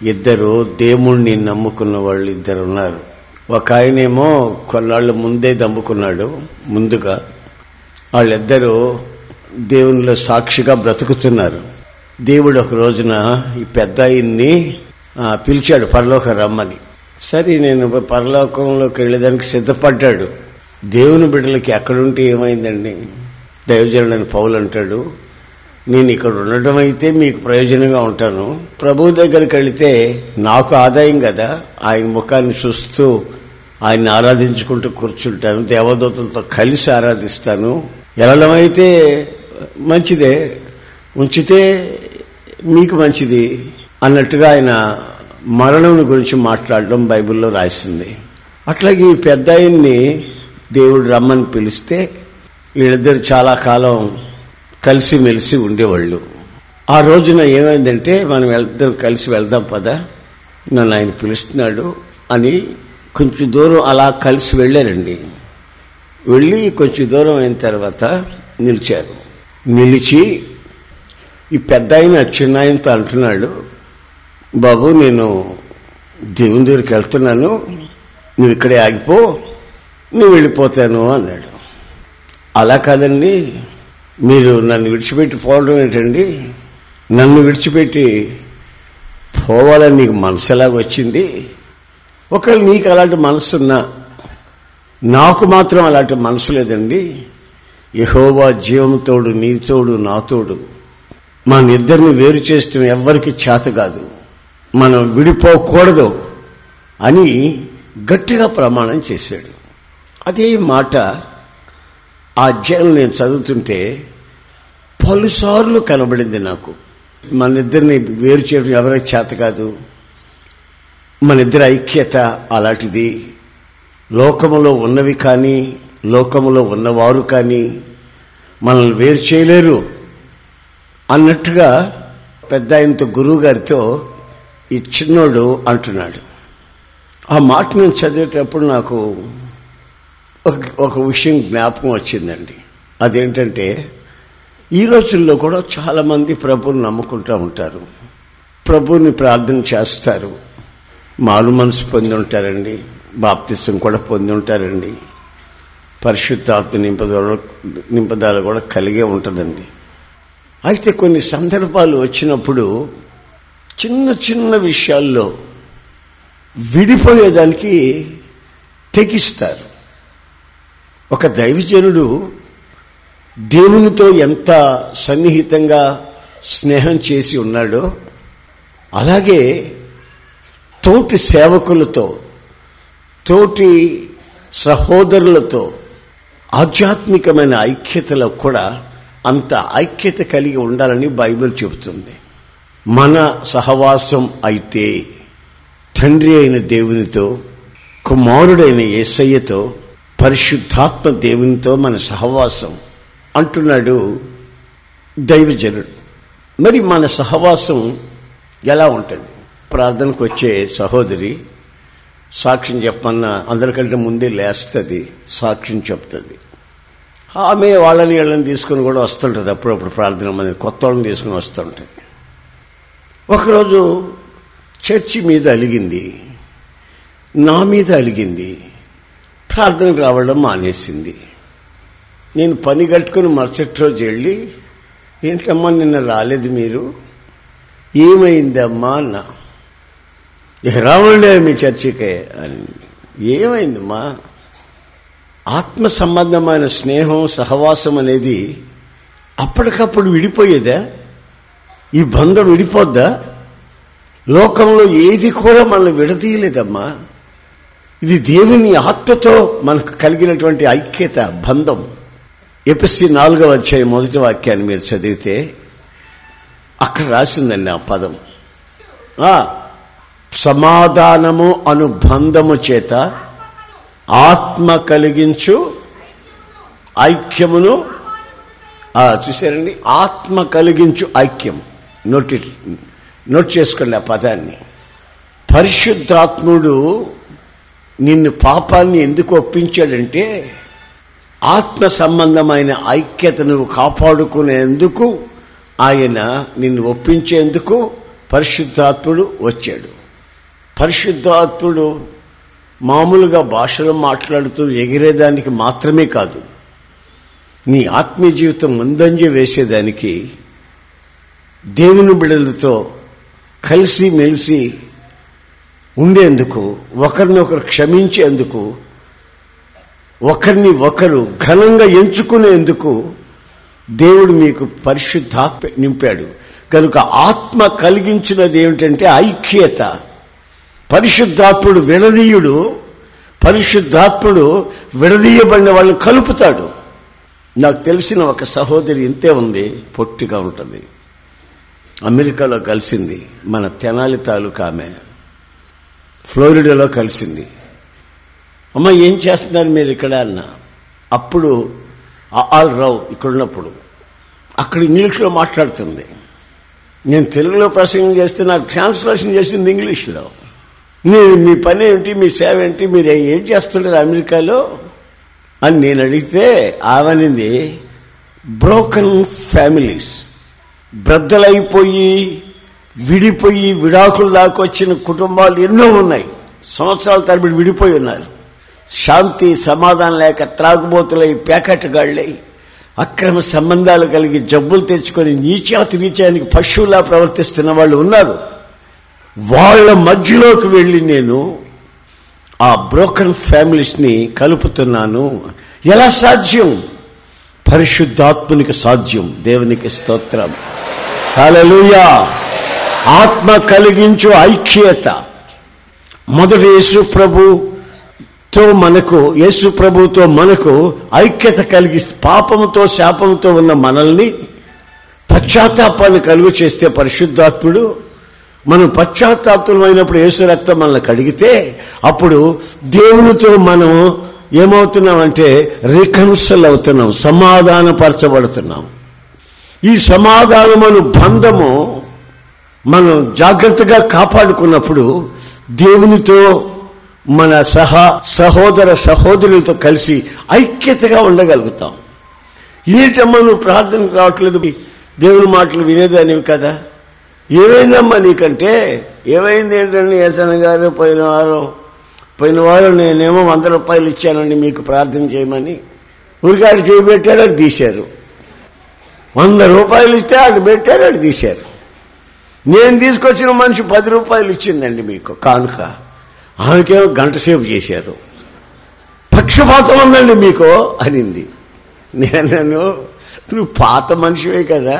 ఇద్దరు దేవుణ్ణి నమ్ముకున్న వాళ్ళు ఇద్దరు ఉన్నారు ఒక ఆయనేమో కొన్నాళ్ళు ముందే నమ్ముకున్నాడు ముందుగా వాళ్ళిద్దరూ దేవునిలో సాక్షిగా బ్రతుకుతున్నారు దేవుడు ఒక రోజున ఈ పెద్ద ఆయన్ని ఆ, పిలిచాడు పరలోక రమ్మని సరే నేను పరలోకంలోకి వెళ్ళేదానికి సిద్ధపడ్డాడు దేవుని బిడ్డలకి ఎక్కడుంటే ఏమైందండి దైవజనుడని పౌలు అంటాడు నేను ఇక్కడ ఉండడం అయితే మీకు ప్రయోజనంగా ఉంటాను ప్రభు దగ్గరికి వెళితే నాకు ఆదాయం కదా ఆయన ముఖాన్ని చూస్తూ ఆయన్ని ఆరాధించుకుంటూ కూర్చుంటాను దేవదూతలతో కలిసి ఆరాధిస్తాను వెళ్ళడం అయితే మంచిదే ఉంచితే మీకు మంచిది అన్నట్టుగా ఆయన మరణం గురించి మాట్లాడడం బైబిల్లో రాసింది అట్లాగే ఈ పెద్ద ఆయన్ని దేవుడు రమ్మని పిలిస్తే వీళ్ళిద్దరు చాలా కాలం కలిసిమెలిసి ఉండేవాళ్ళు ఆ రోజున ఏమైందంటే మనం వెళ్దాం కలిసి వెళ్దాం పదా నన్ను ఆయన పిలుస్తున్నాడు అని కొంచెం దూరం అలా కలిసి వెళ్ళారండి వెళ్ళి కొంచెం దూరం అయిన తర్వాత నిలిచారు నిలిచి ఈ పెద్ద ఆయన చిన్న ఆయనతో అంటున్నాడు బాబు నేను దేవుని దగ్గరికి వెళ్తున్నాను నువ్వు ఇక్కడే ఆగిపో నువ్వు వెళ్ళిపోతాను అన్నాడు అలా కాదండి మీరు నన్ను విడిచిపెట్టి పోవడం ఏంటండి నన్ను విడిచిపెట్టి పోవాలని నీకు మనసు ఎలాగ వచ్చింది ఒకవేళ నీకు అలాంటి మనసున్నా నాకు మాత్రం అలాంటి మనసు లేదండి యహోవా జీవంతోడు నీతోడు నాతోడు మన ఇద్దరిని వేరు చేస్తే ఎవ్వరికి చేత కాదు మనం విడిపోకూడదు అని గట్టిగా ప్రమాణం చేశాడు అదే మాట ఆ అధ్యాయం నేను చదువుతుంటే పలుసార్లు కనబడింది నాకు మన ఇద్దరిని వేరు చేయడం ఎవరికి చేత కాదు మన ఇద్దరి ఐక్యత అలాంటిది లోకములో ఉన్నవి కానీ లోకములో ఉన్నవారు కానీ మనల్ని వేరు చేయలేరు అన్నట్టుగా పెద్ద ఆయనతో గురువు గారితో ఈ చిన్నోడు అంటున్నాడు ఆ మాట నేను చదివేటప్పుడు నాకు ఒక ఒక విషయం జ్ఞాపకం వచ్చిందండి అదేంటంటే ఈ రోజుల్లో కూడా చాలామంది ప్రభువుని నమ్ముకుంటూ ఉంటారు ప్రభువుని ప్రార్థన చేస్తారు మారు మనసు పొంది ఉంటారండి బాప్తిసం కూడా పొంది ఉంటారండి పరిశుద్ధాత్మ నింపదల నింపదాలు కూడా కలిగే ఉంటుందండి అయితే కొన్ని సందర్భాలు వచ్చినప్పుడు చిన్న చిన్న విషయాల్లో విడిపోయేదానికి తెగిస్తారు ఒక దైవజనుడు దేవునితో ఎంత సన్నిహితంగా స్నేహం చేసి ఉన్నాడో అలాగే తోటి సేవకులతో తోటి సహోదరులతో ఆధ్యాత్మికమైన ఐక్యతలో కూడా అంత ఐక్యత కలిగి ఉండాలని బైబిల్ చెబుతుంది మన సహవాసం అయితే తండ్రి అయిన దేవునితో కుమారుడైన యేసయ్యతో పరిశుద్ధాత్మ దేవునితో మన సహవాసం అంటున్నాడు దైవజనుడు మరి మన సహవాసం ఎలా ఉంటుంది ప్రార్థనకు వచ్చే సహోదరి సాక్ష్యం చెప్పన్న అందరికంటే ముందే లేస్తుంది సాక్ష్యం చెప్తుంది ఆమె వాళ్ళని వీళ్ళని తీసుకుని కూడా వస్తుంటుంది అప్పుడప్పుడు ప్రార్థన మంది కొత్త వాళ్ళని తీసుకుని వస్తుంటుంది ఒకరోజు చర్చి మీద అలిగింది నా మీద అలిగింది ప్రార్థనకు రావడం మానేసింది నేను పని కట్టుకుని మరుసటి రోజు వెళ్ళి ఏంటమ్మా నిన్న రాలేదు మీరు ఏమైందమ్మా అన్నా ఇక రావండి మీ చర్చికే అని ఏమైందమ్మా ఆత్మ సంబంధమైన స్నేహం సహవాసం అనేది అప్పటికప్పుడు విడిపోయేదా ఈ బంధం విడిపోద్దా లోకంలో ఏది కూడా మనల్ని విడదీయలేదమ్మా ఇది దేవుని ఆత్మతో మనకు కలిగినటువంటి ఐక్యత బంధం ఎపిసి నాలుగవ అధ్యాయం మొదటి వాక్యాన్ని మీరు చదివితే అక్కడ రాసిందండి ఆ పదం ఆ, సమాధానము అను బంధము చేత ఆత్మ కలిగించు ఐక్యమును ఆ, చూశారండి ఆత్మ కలిగించు ఐక్యం నోటి నోట్ చేసుకోండి ఆ పదాన్ని పరిశుద్ధాత్ముడు నిన్ను పాపాన్ని ఎందుకు ఒప్పించాడంటే ఆత్మ సంబంధమైన ఐక్యత నువ్వు కాపాడుకునేందుకు ఆయన నిన్ను ఒప్పించేందుకు పరిశుద్ధాత్ముడు వచ్చాడు పరిశుద్ధాత్ముడు మామూలుగా భాషలో మాట్లాడుతూ ఎగిరేదానికి మాత్రమే కాదు నీ ఆత్మీయ జీవితం ముందంజ వేసేదానికి దేవుని బిడ్డలతో కలిసి మెలిసి ఉండేందుకు ఒకరినొకరు క్షమించేందుకు ఒకరిని ఒకరు ఘనంగా ఎంచుకునేందుకు దేవుడు మీకు పరిశుద్ధాత్మ నింపాడు కనుక ఆత్మ కలిగించినది ఏమిటంటే ఐక్యత పరిశుద్ధాత్ముడు విడదీయుడు పరిశుద్ధాత్ముడు విడదీయబడిన వాళ్ళని కలుపుతాడు నాకు తెలిసిన ఒక సహోదరి ఇంతే ఉంది పొట్టిగా ఉంటుంది అమెరికాలో కలిసింది మన తెనాలి తాలూకా ఆమె ఫ్లోరిడాలో కలిసింది అమ్మ ఏం చేస్తున్నారు మీరు ఇక్కడ అన్న అప్పుడు ఆల్ రావు ఇక్కడ ఉన్నప్పుడు అక్కడ ఇంగ్లీష్లో మాట్లాడుతుంది నేను తెలుగులో ప్రసంగం చేస్తే నాకు ట్రాన్స్లేషన్ చేసింది ఇంగ్లీష్లో నేను మీ పని ఏంటి మీ సేవ ఏంటి మీరు ఏం చేస్తుంటారు అమెరికాలో అని నేను అడిగితే ఆమెనింది బ్రోకన్ ఫ్యామిలీస్ బ్రద్దలైపోయి విడిపోయి విడాకులు దాకా వచ్చిన కుటుంబాలు ఎన్నో ఉన్నాయి సంవత్సరాల తరబడి విడిపోయి ఉన్నారు శాంతి సమాధానం లేక త్రాగుబోతులై పేకటగాళ్ళై అక్రమ సంబంధాలు కలిగి జబ్బులు తెచ్చుకొని నీచాతి నీచానికి పశువులా ప్రవర్తిస్తున్న వాళ్ళు ఉన్నారు వాళ్ళ మధ్యలోకి వెళ్ళి నేను ఆ బ్రోకన్ ఫ్యామిలీస్ని కలుపుతున్నాను ఎలా సాధ్యం పరిశుద్ధాత్మునికి సాధ్యం దేవునికి స్తోత్రం హల్లెలూయా ఆత్మ కలిగించు ఐక్యత మొదటి యేసు ప్రభుతో మనకు యేసు ప్రభుతో మనకు ఐక్యత కలిగి పాపంతో శాపంతో ఉన్న మనల్ని పశ్చాత్తాపాన్ని కలుగు చేస్తే పరిశుద్ధాత్ముడు మనం పశ్చాత్తాపమైనప్పుడు యేసు రక్తం మనల్ని కడిగితే అప్పుడు దేవునితో మనం ఏమవుతున్నామంటే రికన్సల్ అవుతున్నాం సమాధానపరచబడుతున్నాం ఈ సమాధానమను బంధము మనం జాగ్రత్తగా కాపాడుకున్నప్పుడు దేవునితో మన సహా సహోదర సహోదరులతో కలిసి ఐక్యతగా ఉండగలుగుతాం ఏంటమ్మా నువ్వు ప్రార్థనకు రావట్లేదు దేవుని మాటలు వినేదానివి కదా ఏమైందమ్మా నీకంటే ఏమైంది ఏంటండి యసన గారు పోయిన వారం పోయిన వారం నేనేమో వంద రూపాయలు ఇచ్చానండి మీకు ప్రార్థన చేయమని ఊరికాడు చేయబెట్టారు అది తీశారు వంద రూపాయలు ఇస్తే అటు పెట్టారు అటు తీశారు నేను తీసుకొచ్చిన మనిషి పది రూపాయలు ఇచ్చిందండి మీకు కానుక ఆమెకేమో గంట సేపు చేశారు పక్షపాతం ఉందండి మీకు అనింది నేను నువ్వు పాత మనిషివే కదా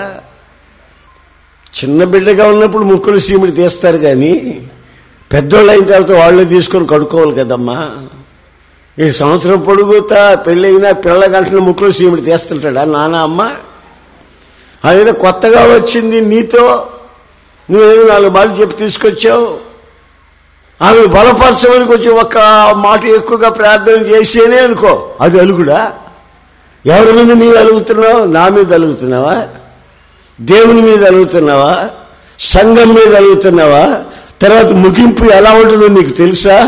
చిన్న బిడ్డగా ఉన్నప్పుడు ముక్కులు సీముడు తీస్తారు కానీ పెద్దోళ్ళు అయిన తర్వాత వాళ్ళే తీసుకొని కడుక్కోవాలి కదమ్మా ఈ సంవత్సరం పొడుగుతా పెళ్ళైనా పిల్లల గంటల ముక్కులు సీముడు తీస్తుంటాడా నాన్న అమ్మ అదేదో కొత్తగా వచ్చింది నీతో నువ్వేదో నాలుగు మాటలు చెప్పి తీసుకొచ్చావు ఆమె బలపరచమని కొంచెం ఒక్క మాట ఎక్కువగా ప్రార్థన చేసేనే అనుకో అది అలుగుడా ఎవరి మీద నీవు అలుగుతున్నావు నా మీద అలుగుతున్నావా దేవుని మీద అలుగుతున్నావా సంఘం మీద అలుగుతున్నావా తర్వాత ముగింపు ఎలా ఉంటుందో నీకు తెలుసా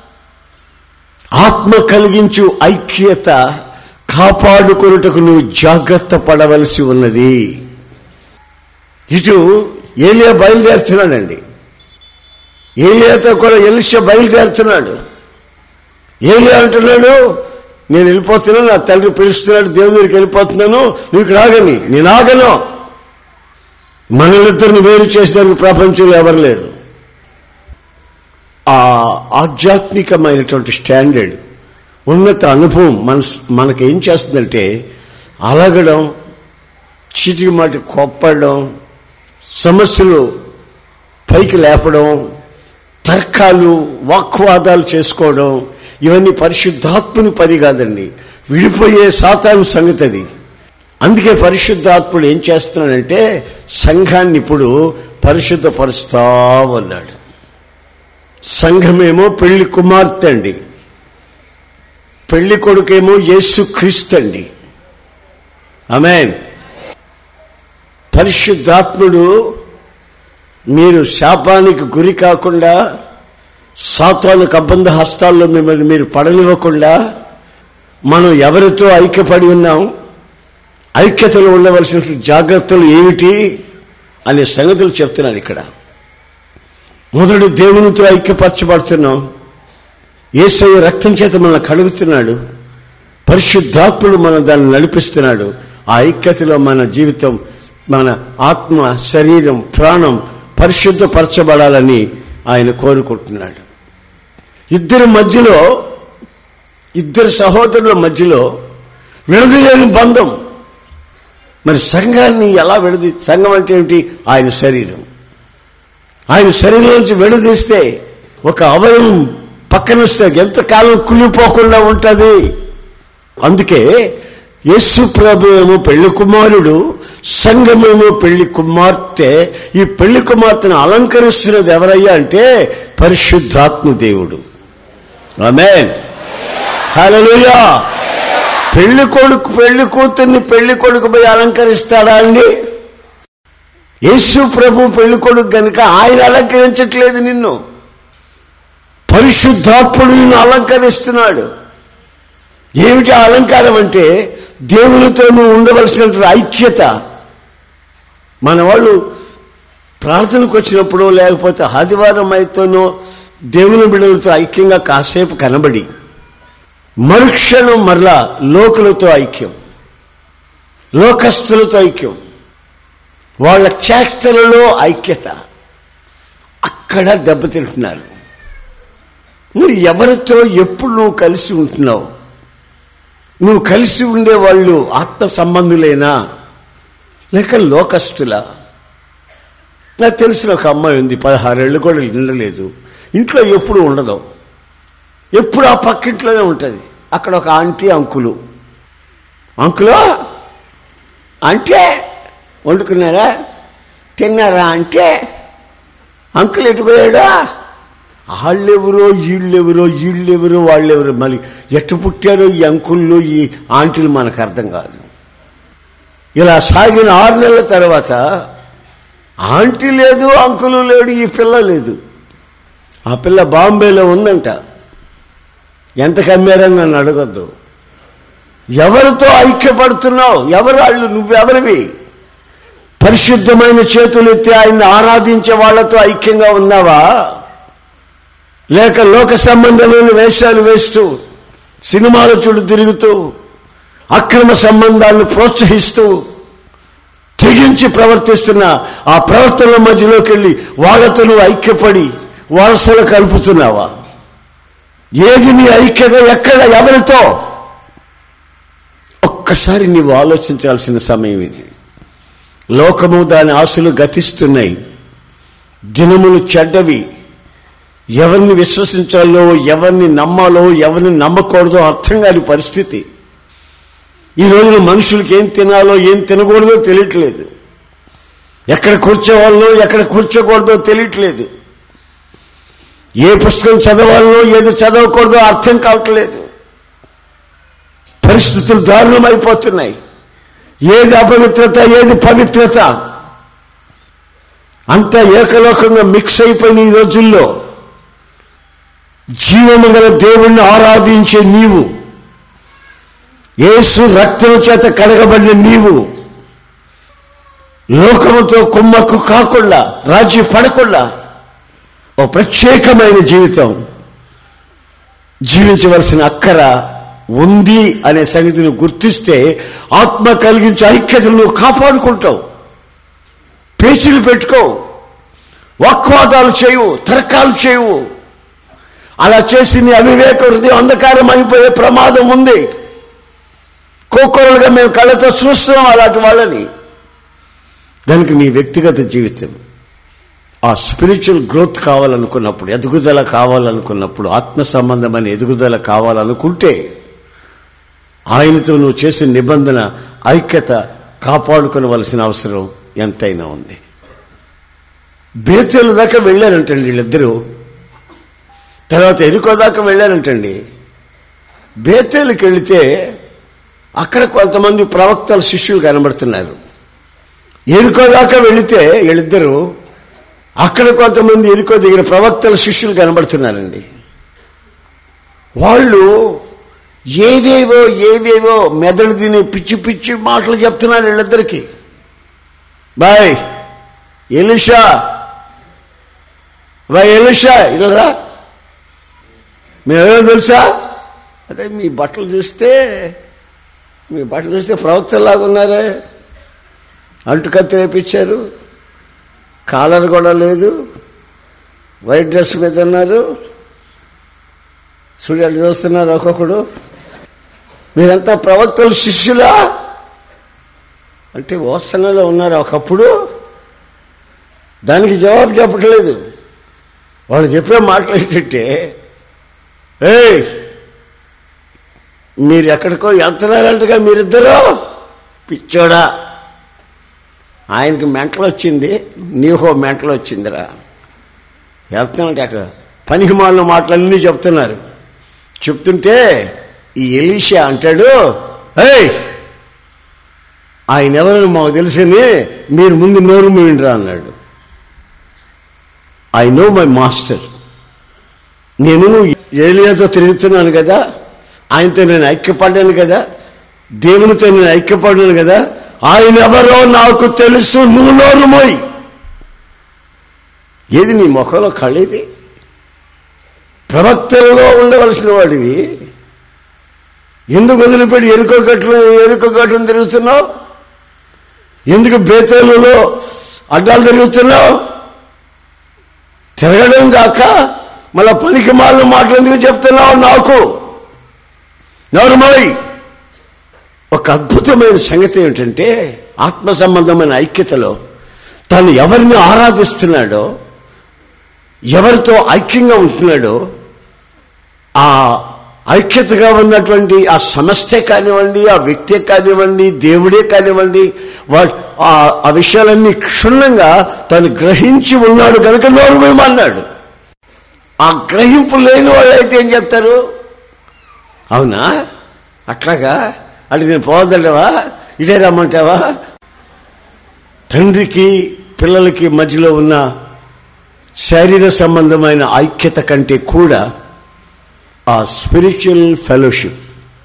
ఆత్మ కలిగించు ఐక్యత కాపాడుకొనుటకు నువ్వు జాగ్రత్త పడవలసి ఉన్నది ఇటు ఏలియా బయలుదేరుతున్నాడండి ఏలియాతో కూడా ఎలిష బయలుదేరుతున్నాడు ఏలియా అంటున్నాడు నేను వెళ్ళిపోతున్నాను నా తండ్రి పిలుస్తున్నాడు దేవుని దగ్గరికి వెళ్ళిపోతున్నాను నువ్వు ఇక్కడ ఆగని నేను ఆగను మనలిద్దరిని వేరు చేసేందుకు ప్రపంచంలో ఎవరు లేరు ఆ ఆధ్యాత్మికమైనటువంటి స్టాండర్డ్ ఉన్నత అనుభవం మన మనకి ఏం చేస్తుందంటే అలగడం చీటికి మాటి కొప్పడం సమస్యలు పైకి లేపడం తర్కాలు వాక్వాదాలు చేసుకోవడం ఇవన్నీ పరిశుద్ధాత్ముని పని కాదండి విడిపోయే సాతాను సంగతి అది అందుకే పరిశుద్ధాత్ముడు ఏం చేస్తున్నాడంటే సంఘాన్ని ఇప్పుడు పరిశుద్ధపరుస్తా ఉన్నాడు సంఘమేమో పెళ్లి కుమార్తె అండి పెళ్లి కొడుకేమో యేసు క్రీస్తు అండి ఆమెన్ పరిశుద్ధాత్ముడు మీరు శాపానికి గురి కాకుండా సాతాను కబ్బంద హస్తాల్లో మిమ్మల్ని మీరు పడనివ్వకుండా మనం ఎవరితో ఐక్యపడి ఉన్నాం ఐక్యతలో ఉండవలసిన జాగ్రత్తలు ఏమిటి అనే సంగతులు చెప్తున్నాను ఇక్కడ మొదటి దేవునితో ఐక్యపరచబడుతున్నాం ఏసయ్య రక్తం చేత మనల్ని కడుగుతున్నాడు పరిశుద్ధాత్ముడు మనం దాన్ని నడిపిస్తున్నాడు ఆ ఐక్యతలో మన జీవితం మన ఆత్మ శరీరం ప్రాణం పరిశుద్ధపరచబడాలని ఆయన కోరుకుంటున్నాడు ఇద్దరి మధ్యలో ఇద్దరు సహోదరుల మధ్యలో విడదలేని బంధం మరి సంఘాన్ని ఎలా విడది సంఘం అంటే ఏమిటి ఆయన శరీరం ఆయన శరీరం నుంచి విడదీస్తే ఒక అవయవం పక్కన వస్తే ఎంతకాలం కుళ్ళిపోకుండా ఉంటుంది అందుకే యేసు ప్రభు ఏమో పెళ్లి కుమారుడు సంఘమేమో పెళ్లి కుమార్తె ఈ పెళ్లి కుమార్తెను అలంకరిస్తున్నది ఎవరయ్యా అంటే పరిశుద్ధాత్మ దేవుడు ఆమేన్ హల్లెలూయా పెళ్లి కొడుకు పెళ్లి కూతుర్ని పెళ్లి కొడుకు పోయి అలంకరిస్తాడా అండి యేసు ప్రభు పెళ్లి కొడుకు గనుక ఆయన అలంకరించట్లేదు నిన్ను పరిశుద్ధాత్ముడు నిన్ను అలంకరిస్తున్నాడు ఏమిటి ఆ అలంకారం అంటే దేవునితో నువ్వు ఉండవలసినటువంటి ఐక్యత మన వాళ్ళు ప్రార్థనకు వచ్చినప్పుడు లేకపోతే ఆదివారం అయితేనో దేవుని బిడ్డలతో ఐక్యంగా కాసేపు కనబడి మరుక్షణం మరలా లోకులతో ఐక్యం లోకస్తులతో ఐక్యం వాళ్ళ చేష్టలలో ఐక్యత అక్కడ దెబ్బతింటున్నారు నువ్వు ఎవరితో ఎప్పుడు నువ్వు కలిసి ఉంటున్నావు నువ్వు కలిసి ఉండే వాళ్ళు ఆత్మ సంబంధులేనా లేక లోకస్తులా నాకు తెలిసిన ఒక అమ్మాయి ఉంది పదహారేళ్ళు కూడా నిండలేదు ఇంట్లో ఎప్పుడు ఉండదు ఎప్పుడు ఆ పక్కింట్లోనే ఉంటుంది అక్కడ ఒక ఆంటీ అంకులు అంకులు అంటే వండుకున్నారా తిన్నారా అంటే అంకుల్ ఎటు పోయాడా వాళ్ళెవరో వీళ్ళెవరో వీళ్ళెవరో వాళ్ళెవరో మళ్ళీ ఎట్టు పుట్టారో ఈ అంకుళ్ళు ఈ ఆంటీలు మనకు అర్థం కాదు ఇలా సాగిన ఆరు నెలల తర్వాత ఆంటీ లేదు అంకులు లేడు ఈ పిల్ల లేదు ఆ పిల్ల బాంబేలో ఉందంట ఎంత కమ్మారని నన్ను అడగద్దు ఎవరితో ఐక్యపడుతున్నావు ఎవరు వాళ్ళు నువ్వెవరివి పరిశుద్ధమైన చేతులు ఎత్తి ఆయన్ని ఆరాధించే వాళ్ళతో ఐక్యంగా ఉన్నావా లేక లోక సంబంధమైన వేషాలు వేస్తూ సినిమాల చుట్టూ తిరుగుతూ అక్రమ సంబంధాలను ప్రోత్సహిస్తూ తెగించి ప్రవర్తిస్తున్న ఆ ప్రవర్తనల మధ్యలోకి వెళ్ళి వాళ్ళతో నువ్వు ఐక్యపడి వరసలు కలుపుతున్నావా ఏది నీ ఐక్యత ఎక్కడ ఎవరితో ఒక్కసారి నీవు ఆలోచించాల్సిన సమయం ఇది లోకము దాని ఆశలు గతిస్తున్నాయి దినములు చెడ్డవి ఎవరిని విశ్వసించాలో ఎవరిని నమ్మాలో ఎవరిని నమ్మకూడదో అర్థం కాని పరిస్థితి ఈ రోజున మనుషులకి ఏం తినాలో ఏం తినకూడదో తెలియట్లేదు ఎక్కడ కూర్చోవాలో ఎక్కడ కూర్చోకూడదో తెలియట్లేదు ఏ పుస్తకం చదవాలో ఏది చదవకూడదో అర్థం కావట్లేదు పరిస్థితులు దారుణమైపోతున్నాయి ఏది అపవిత్రత ఏది పవిత్రత అంత ఏకలోకంగా మిక్స్ అయిపోయిన ఈ రోజుల్లో జీవము గల దేవుణ్ణి ఆరాధించే నీవు యేసు రక్తం చేత కడగబడిన నీవు లోకముతో కుమ్మక్కు కాకుండా రాజీ పడకుండా ఓ ప్రత్యేకమైన జీవితం జీవించవలసిన అక్కర ఉంది అనే సంగతిని గుర్తిస్తే ఆత్మ కలిగించే ఐక్యతను నువ్వు కాపాడుకుంటావు పేచీలు పెట్టుకో వాక్వాదాలు చేయవు తర్కాలు చేయవు అలా చేసి నీ అవివేక హృదయం అంధకారం అయిపోయే ప్రమాదం ఉంది కోకొరలుగా మేము కళ్ళతో చూస్తున్నాం అలాంటి వాళ్ళని దానికి నీ వ్యక్తిగత జీవితం ఆ స్పిరిచువల్ గ్రోత్ కావాలనుకున్నప్పుడు ఎదుగుదల కావాలనుకున్నప్పుడు ఆత్మ సంబంధమైన ఎదుగుదల కావాలనుకుంటే ఆయనతో నువ్వు చేసిన నిబంధన ఐక్యత కాపాడుకోవలసిన అవసరం ఎంతైనా ఉంది బేతేలు దాకా వెళ్ళారంటండి వీళ్ళిద్దరూ తర్వాత ఎరుకో దాకా వెళ్ళారంటండి బేతేలుకి వెళితే అక్కడ కొంతమంది ప్రవక్తల శిష్యులు కనబడుతున్నారు ఎరుకో దాకా వెళితే వీళ్ళిద్దరూ అక్కడ కొంతమంది ఎరుకో దగ్గర ప్రవక్తల శిష్యులు కనబడుతున్నారండి వాళ్ళు ఏవేవో ఏవేవో మెదడు తిని పిచ్చి పిచ్చి మాటలు చెప్తున్నారు వీళ్ళిద్దరికి బాయ్ ఎలిషా వా ఎలుషా ఇలా మేమెవరో తెలుసా అదే మీ బట్టలు చూస్తే మీ బట్టలు చూస్తే ప్రవక్తలాగా ఉన్నారే అంటుకత్తి వేపించారు కాలర్ కూడా లేదు వైట్ డ్రెస్ మీద ఉన్నారు సూర్యుడు చూస్తున్నారు ఒక్కొక్కడు మీరంతా ప్రవక్తలు శిష్యులా అంటే ఓసనలో ఉన్నారు ఒకప్పుడు దానికి జవాబు చెప్పట్లేదు వాళ్ళు చెప్పే మాటలు ఏంటంటే ఏయ్ మీరు ఎక్కడికో వెళ్తున్నారంటగా మీరిద్దరూ పిచ్చోడా ఆయనకి మెంటలు వచ్చింది నీకో మెంటలు వచ్చిందిరా వెళ్తున్నాంటే అక్కడ పనికి మాలిన మాటలన్నీ చెప్తున్నారు చెప్తుంటే ఈ ఎలీషా అంటాడు ఏయ్ ఆయన ఎవరని మాకు తెలుసని మీరు ముందు నోరు మూయండిరా అన్నాడు ఐ నో మై మాస్టర్ నేను ఏలియాతో తిరుగుతున్నాను కదా ఆయనతో నేను ఐక్యపడ్డాను కదా దేవునితో నేను ఐక్యపడ్డాను కదా ఆయన ఎవరో నాకు తెలుసు నువ్వు నోరు మోయి ఏది నీ ముఖంలో కళ్ళేది ప్రవక్తల్లో ఉండవలసిన వాడివి ఎందుకు వదిలిపెట్టి ఎరుకో గట్లు ఎరుకో గట్టును తిరుగుతున్నావు ఎందుకు బేతేలులో అడ్డాలు తిరుగుతున్నావు తిరగడం కాక మళ్ళా పనికి మాలిన మాటలు ఎందుకు చెప్తున్నావు నాకు నవరమోయ్ ఒక అద్భుతమైన సంగతి ఏమిటంటే ఆత్మ సంబంధమైన ఐక్యతలో తను ఎవరిని ఆరాధిస్తున్నాడో ఎవరితో ఐక్యంగా ఉంటున్నాడో ఆ ఐక్యతగా ఉన్నటువంటి ఆ సమస్య కానివ్వండి ఆ వ్యక్తే కానివ్వండి దేవుడే కానివ్వండి వా- ఆ- ఆ విషయాలన్నీ క్షుణ్ణంగా తను గ్రహించి ఉన్నాడు కనుక నోరుమేమన్నాడు ఆ గ్రహింపు లేని వాళ్ళు అయితే ఏం చెప్తారు అవునా అట్లాగా అంటే నేను పోవద్దంటావా ఇదే రమ్మంటావా తండ్రికి పిల్లలకి మధ్యలో ఉన్న శారీర సంబంధమైన ఐక్యత కంటే కూడా ఆ స్పిరిచువల్ ఫెలోషిప్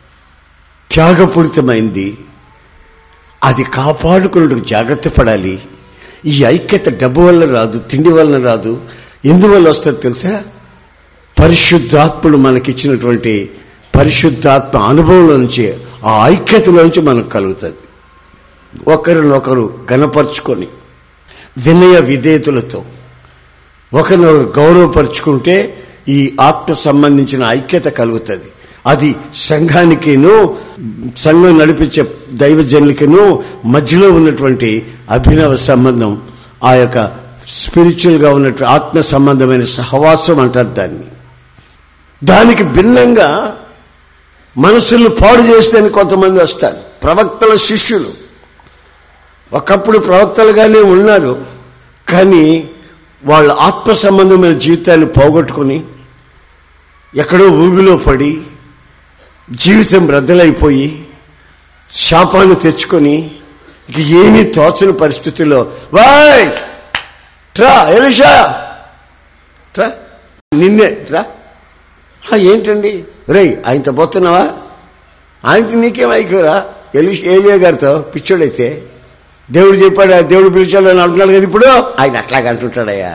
త్యాగపూరితమైంది అది కాపాడుకున్నట్టు జాగ్రత్త పడాలి ఈ ఐక్యత డబ్బు వల్ల రాదు తిండి వలన రాదు ఎందువల్ల వస్తుంది తెలుసా పరిశుద్ధాత్ముడు మనకిచ్చినటువంటి పరిశుద్ధాత్మ అనుభవంలో నుంచి ఆ ఐక్యతలో నుంచి మనకు కలుగుతుంది ఒకరినొకరు గనపరుచుకొని వినయ విధేయతలతో ఒకరినొకరు గౌరవపరుచుకుంటే ఈ ఆత్మ సంబంధించిన ఐక్యత కలుగుతుంది అది సంఘానికిను సంఘం నడిపించే దైవజనులకిను మధ్యలో ఉన్నటువంటి అభినవ సంబంధం ఆ యొక్క స్పిరిచువల్గా ఉన్నటువంటి ఆత్మ సంబంధమైన సహవాసం అంటారు దాన్ని దానికి భిన్నంగా మనసులను పాడు చేస్తేనే కొంతమంది వస్తారు ప్రవక్తల శిష్యులు ఒకప్పుడు ప్రవక్తలుగానే ఉన్నారు కానీ వాళ్ళ ఆత్మ సంబంధమైన జీవితాన్ని పోగొట్టుకుని ఎక్కడో ఊబిలో పడి జీవితం రద్దలైపోయి శాపాన్ని తెచ్చుకొని ఇక ఏమీ తోచని పరిస్థితుల్లో వాయ్ ట్రా ఎలిషా ట్రా నిన్నే ట్రా "ఆ, ఏంటండి రేయ్ ఆయనతో పోతున్నావా ఆయనకి నీకేం ఐక్యరా ఎలి ఏలియా గారితో పిచ్చోడైతే దేవుడు చెప్పాడు దేవుడు పిలిచాడు అని అంటున్నాడు కదా ఇప్పుడు ఆయన అట్లాగే అంటుంటాడయ్యా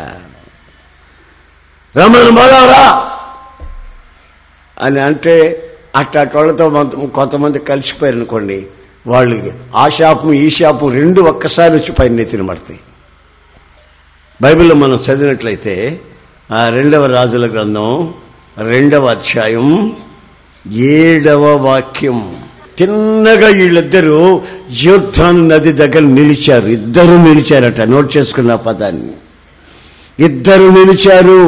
రమ్మని పోదావరా అని అంటే అట్లాంటి వాళ్ళతో కొంత- కొంతమంది కలిసిపోయారు అనుకోండి వాళ్ళు ఆ శాపం ఈ శాపం రెండు ఒక్కసారి వచ్చి పైన నెత్తిన పడతాయి బైబిల్లో మనం చదివినట్లయితే ఆ రెండవ రాజుల గ్రంథం రెండవ అధ్యాయం ఏడవ వాక్యం తిన్నగా వీళ్ళిద్దరూ యోద్ధాను నది దగ్గర నిలిచారు ఇద్దరు నిలిచారట నోట్ చేసుకున్న ఆ పదాన్ని ఇద్దరు నిలిచారు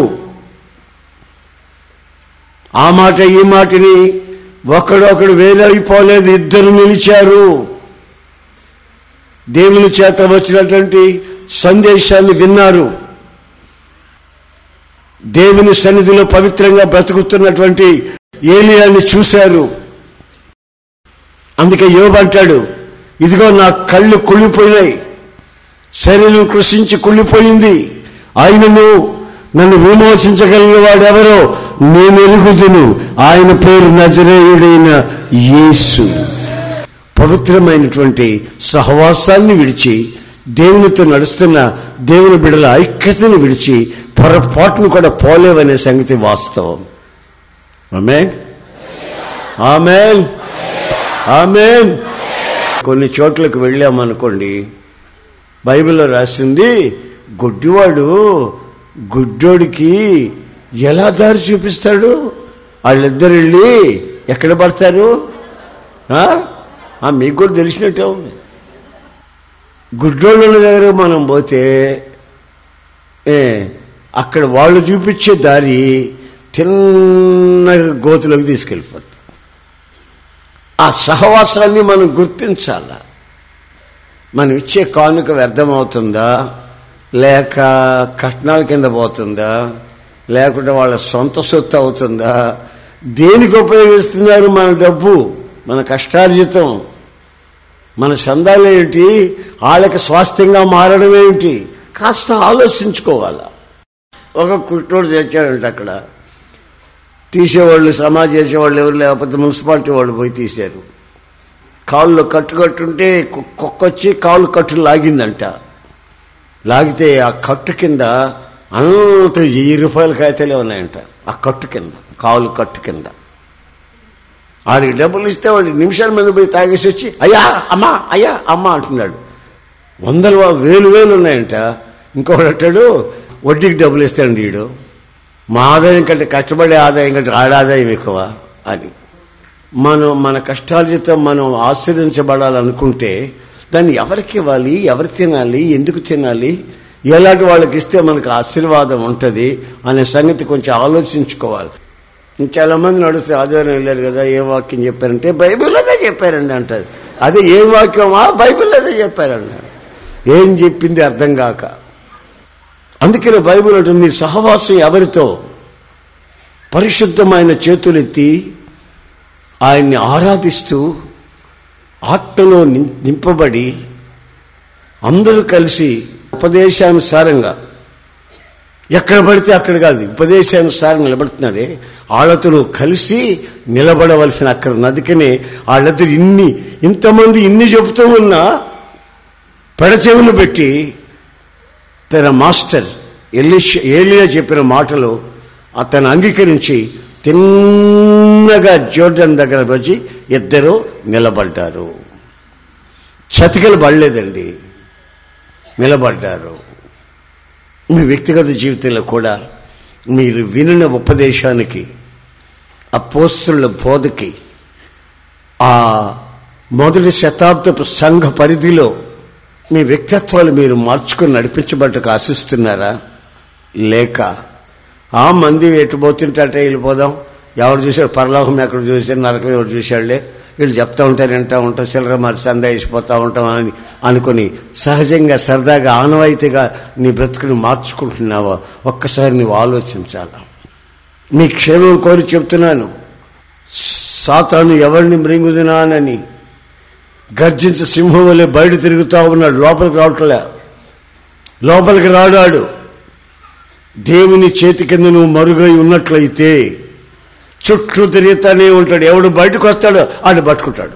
ఆ మాట ఈ మాటని ఒకడొకడు వేరైపోలేదు ఇద్దరు నిలిచారు దేవుని చేత వచ్చినటువంటి సందేశాన్ని విన్నారు దేవుని సన్నిధిలో పవిత్రంగా బ్రతుకుతున్నటువంటి ఏలియాన్ని చూశారు అందుకే యోబు అంటాడు ఇదిగో నా కళ్ళు కుళ్ళిపోయినాయి శరీరం కృషించి కుళ్ళిపోయింది ఆయనను నన్ను విమోచించగలిగిన వాడెవరో నేను ఎరుగుదును ఆయన పేరు నజరేయుడైన యేసు పవిత్రమైనటువంటి సహవాసాన్ని విడిచి దేవునితో నడుస్తున్న దేవుని బిడల ఐక్యతను విడిచి పొరపాటును కూడా పోలేవనే సంగతి వాస్తవం ఆమెన్ ఆమెన్ ఆమెన్ కొన్ని చోట్లకు వెళ్ళామనుకోండి బైబిల్లో రాసింది గుడ్డివాడు గుడ్డోడికి ఎలా దారి చూపిస్తాడు వాళ్ళిద్దరు వెళ్ళి ఎక్కడ పడతారు ఆ? ఆ, మీకు కూడా తెలిసినట్టే ఉంది గుడ్డోళ్ళ దగ్గర మనం పోతే ఏ, అక్కడ వాళ్ళు చూపించే దారి తిన్నగా గోతులోకి తీసుకెళ్ళిపోతుంది ఆ సహవాసాన్ని మనం గుర్తించాల మనం ఇచ్చే కానుక వ్యర్థమవుతుందా లేక కట్నాల కింద పోతుందా లేకుంటే వాళ్ళ సొంత సొత్తు అవుతుందా దేనికి ఉపయోగిస్తున్నారు మన డబ్బు మన కష్టార్జితం మన సందాలు ఏంటి వాళ్ళకి స్వాస్థ్యంగా మారడం ఏమిటి కాస్త ఆలోచించుకోవాలా ఒక కుట్టోడు తెచ్చాడంట అక్కడ తీసేవాళ్ళు సమాజ్ చేసేవాళ్ళు ఎవరు లేకపోతే మున్సిపాలిటీ వాళ్ళు పోయి తీశారు కాళ్ళు కట్టు కట్టుంటే కు- కుక్క వచ్చి కాళ్ళు కట్టు లాగిందంట లాగితే ఆ కట్టు కింద అంత వెయ్యి రూపాయల కాగితాలే ఉన్నాయంట ఆ కట్టు కింద కాలు కట్టు కింద వాడికి డబ్బులు ఇస్తే వాడి నిమిషాల మీద పోయి తాగేసి వచ్చి అయ్యా అమ్మా అయ్యా అమ్మా అంటున్నాడు వందలు వా- వేలు వేలు ఉన్నాయంట ఇంకొకడు అంటాడు వడ్డీకి డబ్బులు ఇస్తాడు వీడు మా ఆదాయం కంటే కష్టపడే ఆదాయం కంటే ఆడ ఆదాయం ఎక్కువ అని మనం మన కష్టార్జితం మనం ఆస్వాదించబడాలనుకుంటే దాన్ని ఎవరికి ఇవ్వాలి ఎవరు తినాలి ఎందుకు తినాలి ఎలాంటి వాళ్ళకి ఇస్తే మనకు ఆశీర్వాదం ఉంటుంది అనే సంగతి కొంచెం ఆలోచించుకోవాలి చాలా మంది నడుస్తే ఆదివారం వెళ్ళారు కదా ఏ వాక్యం చెప్పారంటే బైబిల్లోనే చెప్పారండి అంటారు అదే ఏ వాక్యమా బైబిల్లోనే చెప్పారండి ఏం చెప్పింది అర్థం కాక అందుకనే బైబిల్ అంటుంది మీ సహవాసం ఎవరితో పరిశుద్ధమైన చేతులెత్తి ఆయన్ని ఆరాధిస్తూ ఆత్మలో నిం- నింపబడి అందరూ కలిసి ఉపదేశానుసారంగా ఎక్కడ పడితే అక్కడ కాదు ఉపదేశానుసారం నిలబడుతున్నారే వాళ్ళతో కలిసి నిలబడవలసిన అక్కడ ఉంది. అందుకనే వాళ్ళిద్దరు ఇన్ని ఇంతమంది ఇన్ని చెబుతూ ఉన్నా పెడచెవులు పెట్టి తన మాస్టర్ ఎలిష ఏలియా చెప్పిన మాటలు అతను అంగీకరించి తిన్నగా జోర్డన్ దగ్గర వచ్చి ఇద్దరు నిలబడ్డారు చతికలు పడలేదండి నిలబడ్డారు మీ వ్యక్తిగత జీవితంలో కూడా మీరు వినిన ఉపదేశానికి అపోస్తుల బోధకి ఆ మొదటి శతాబ్దపు సంఘ పరిధిలో మీ వ్యక్తిత్వాలు మీరు మార్చుకొని నడిపించబట్టకు ఆశిస్తున్నారా లేక ఆ మంది ఎటు పోతుంటే వెళ్ళిపోదాం ఎవరు చూశాడు పరలోకం ఎక్కడ చూశారు నరకం ఎవరు చూశాడులే వీళ్ళు చెప్తా ఉంటారు వింటా ఉంటాం చిల్లర మరి సందా వేసిపోతా ఉంటాం అని అనుకుని సహజంగా సరదాగా ఆనవాయితీగా నీ బ్రతుకుని మార్చుకుంటున్నావా ఒక్కసారి నువ్వు ఆలోచించాలా మీ క్షేమం కోరి చెప్తున్నాను సాతాను ఎవరిని మృంగుదినానని గర్జించే సింహం వల్లే బయట తిరుగుతా ఉన్నాడు లోపలికి రావట్లే లోపలికి రాడాడు దేవుని చేతి కింద నువ్వు మరుగై ఉన్నట్లయితే చుట్టూ తిరుగుతానే ఉంటాడు ఎవడు బయటకు వస్తాడో ఆడు పట్టుకుంటాడు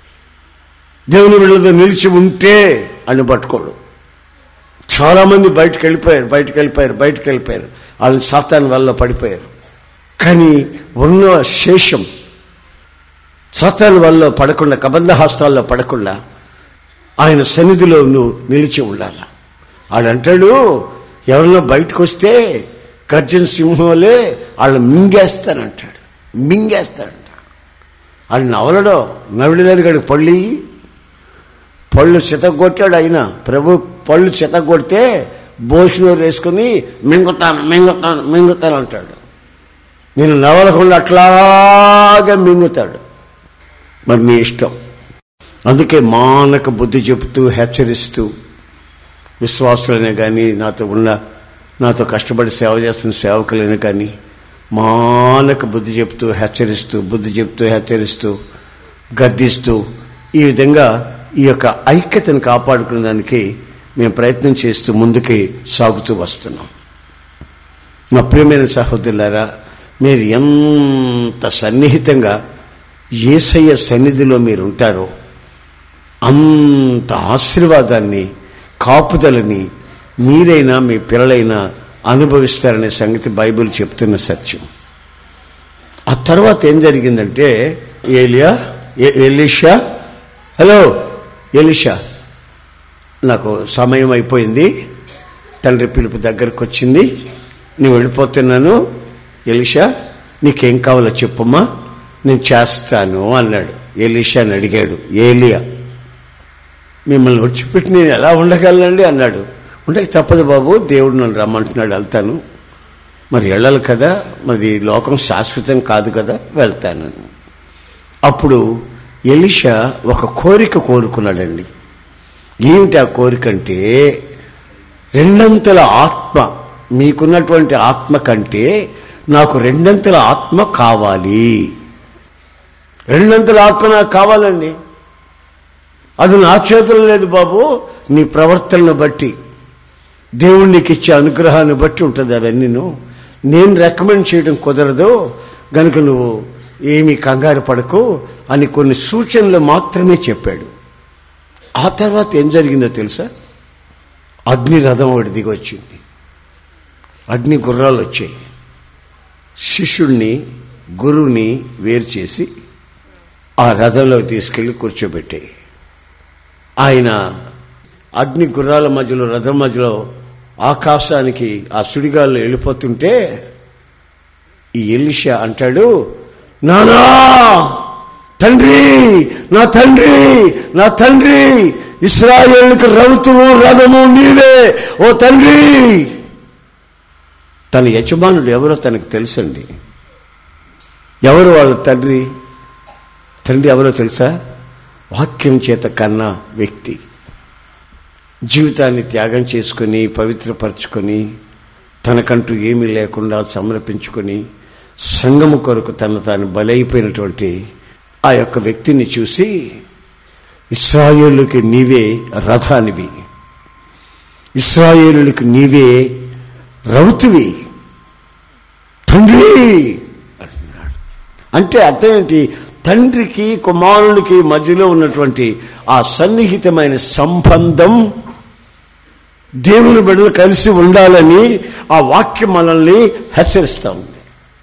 దేవుని వీళ్ళతో నిలిచి ఉంటే అని పట్టుకోడు చాలా మంది బయటకు వెళ్ళిపోయారు బయటకు వెళ్ళిపోయారు బయటకు వెళ్ళిపోయారు వాళ్ళని సాతాన్ వల్ల పడిపోయారు కానీ ఉన్న శేషం సాతాన్ వల్ల పడకుండా కబంధ హస్తాల్లో పడకుండా ఆయన సన్నిధిలో నువ్వు నిలిచి ఉండాల ఆడంటాడు ఎవరన్నా బయటకు వస్తే గర్జన సింహంలే వాళ్ళు మింగేస్తానంటాడు మింగేస్తాడంట వాళ్ళు నవలడో నవిడలేని గడికి పళ్ళు ఇయ్యి. పళ్ళు చితగొట్టాడు ఆయన ప్రభు పళ్ళు చితగొడితే భోషణం వేసుకుని మింగుతాను మింగుతాను మింగుతాను అంటాడు నేను నవలకుండా అట్లాగా మింగుతాడు మరి నీ ఇష్టం అందుకే మానక బుద్ధి చెబుతూ హెచ్చరిస్తూ విశ్వాసులనే కానీ నాతో ఉన్న నాతో కష్టపడి సేవ చేస్తున్న సేవకులనే కానీ మానక బుద్ధి చెప్తూ హెచ్చరిస్తూ బుద్ధి చెప్తూ హెచ్చరిస్తూ గద్దిస్తూ ఈ విధంగా ఈ యొక్క ఐక్యతను కాపాడుకునే దానికి మేము ప్రయత్నం చేస్తూ ముందుకి సాగుతూ వస్తున్నాం నా ప్రియమైన సహోదరులారా మీరు ఎంత సన్నిహితంగా ఏసయ్య సన్నిధిలో మీరు ఉంటారో అంత ఆశీర్వాదాన్ని కాపుదలని మీరైనా మీ పిల్లలైనా అనుభవిస్తారనే సంగతి బైబిల్ చెప్తున్న సత్యం ఆ తర్వాత ఏం జరిగిందంటే ఏలియా ఏ- ఎలీషా హలో ఎలీషా నాకు సమయం అయిపోయింది తండ్రి పిలుపు దగ్గరకు వచ్చింది నేను వెళ్ళిపోతున్నాను ఎలీషా నీకేం కావాలో చెప్పమ్మా నేను చేస్తాను అన్నాడు ఎలీషాని అడిగాడు ఏలియా మిమ్మల్ని విడిచిపెట్టి నేను ఎలా ఉండగలనండి అన్నాడు ఉండక తప్పదు బాబు దేవుడు నన్ను రమ్మంటున్నాడు వెళ్తాను మరి వెళ్ళాలి కదా మరి ఈ లోకం శాశ్వతం కాదు కదా వెళ్తాను అప్పుడు ఎలిషా ఒక కోరిక కోరుకున్నాడండి ఏమిటి ఆ కోరిక అంటే రెండంతల ఆత్మ మీకున్నటువంటి ఆత్మ కంటే నాకు రెండంతల ఆత్మ కావాలి రెండంతల ఆత్మ నాకు కావాలండి అది నా చేతుల్లో లేదు బాబు నీ ప్రవర్తనను బట్టి దేవుడు నీకు ఇచ్చే అనుగ్రహాన్ని బట్టి ఉంటుంది అవన్నీ నేను రికమెండ్ చేయడం కుదరదు గనుక నువ్వు ఏమీ కంగారు పడకు అని కొన్ని సూచనలు మాత్రమే చెప్పాడు ఆ తర్వాత ఏం జరిగిందో తెలుసా అగ్ని రథం ఒకటి దిగి వచ్చింది అగ్ని గుర్రాలు వచ్చాయి శిష్యుణ్ణి గురువుని వేరు చేసి ఆ రథంలో తీసుకెళ్లి కూర్చోబెట్టాయి ఆయన అగ్ని గుర్రాల మధ్యలో రథం మధ్యలో ఆకాశానికి ఆ సుడిగాల్లో వెళ్ళిపోతుంటే ఈ ఎలిషా అంటాడు నానా తండ్రి నా తండ్రి నా తండ్రి ఇస్రాయేళ్లకు రౌతువు రథము నీవే ఓ తండ్రి తన యజమానుడు ఎవరో తనకు తెలుసండి ఎవరు వాళ్ళ తండ్రి తండ్రి ఎవరో తెలుసా వాక్యం చేత కన్నా వ్యక్తి జీవితాన్ని త్యాగం చేసుకొని పవిత్రపరచుకొని తనకంటూ ఏమీ లేకుండా సమర్పించుకొని సంఘము కొరకు తను తాను బలైపోయినటువంటి ఆ యొక్క వ్యక్తిని చూసి ఇస్రాయేలుకి నీవే రథానివి ఇస్రాయేలుకి నీవే రౌతువి తండ్రి అంటున్నాడు అంటే అర్థం ఏంటి తండ్రికి కుమారునికి మధ్యలో ఉన్నటువంటి ఆ సన్నిహితమైన సంబంధం దేవుని బిడ్డలు కలిసి ఉండాలని ఆ వాక్యం మనల్ని హెచ్చరిస్తూ ఉంది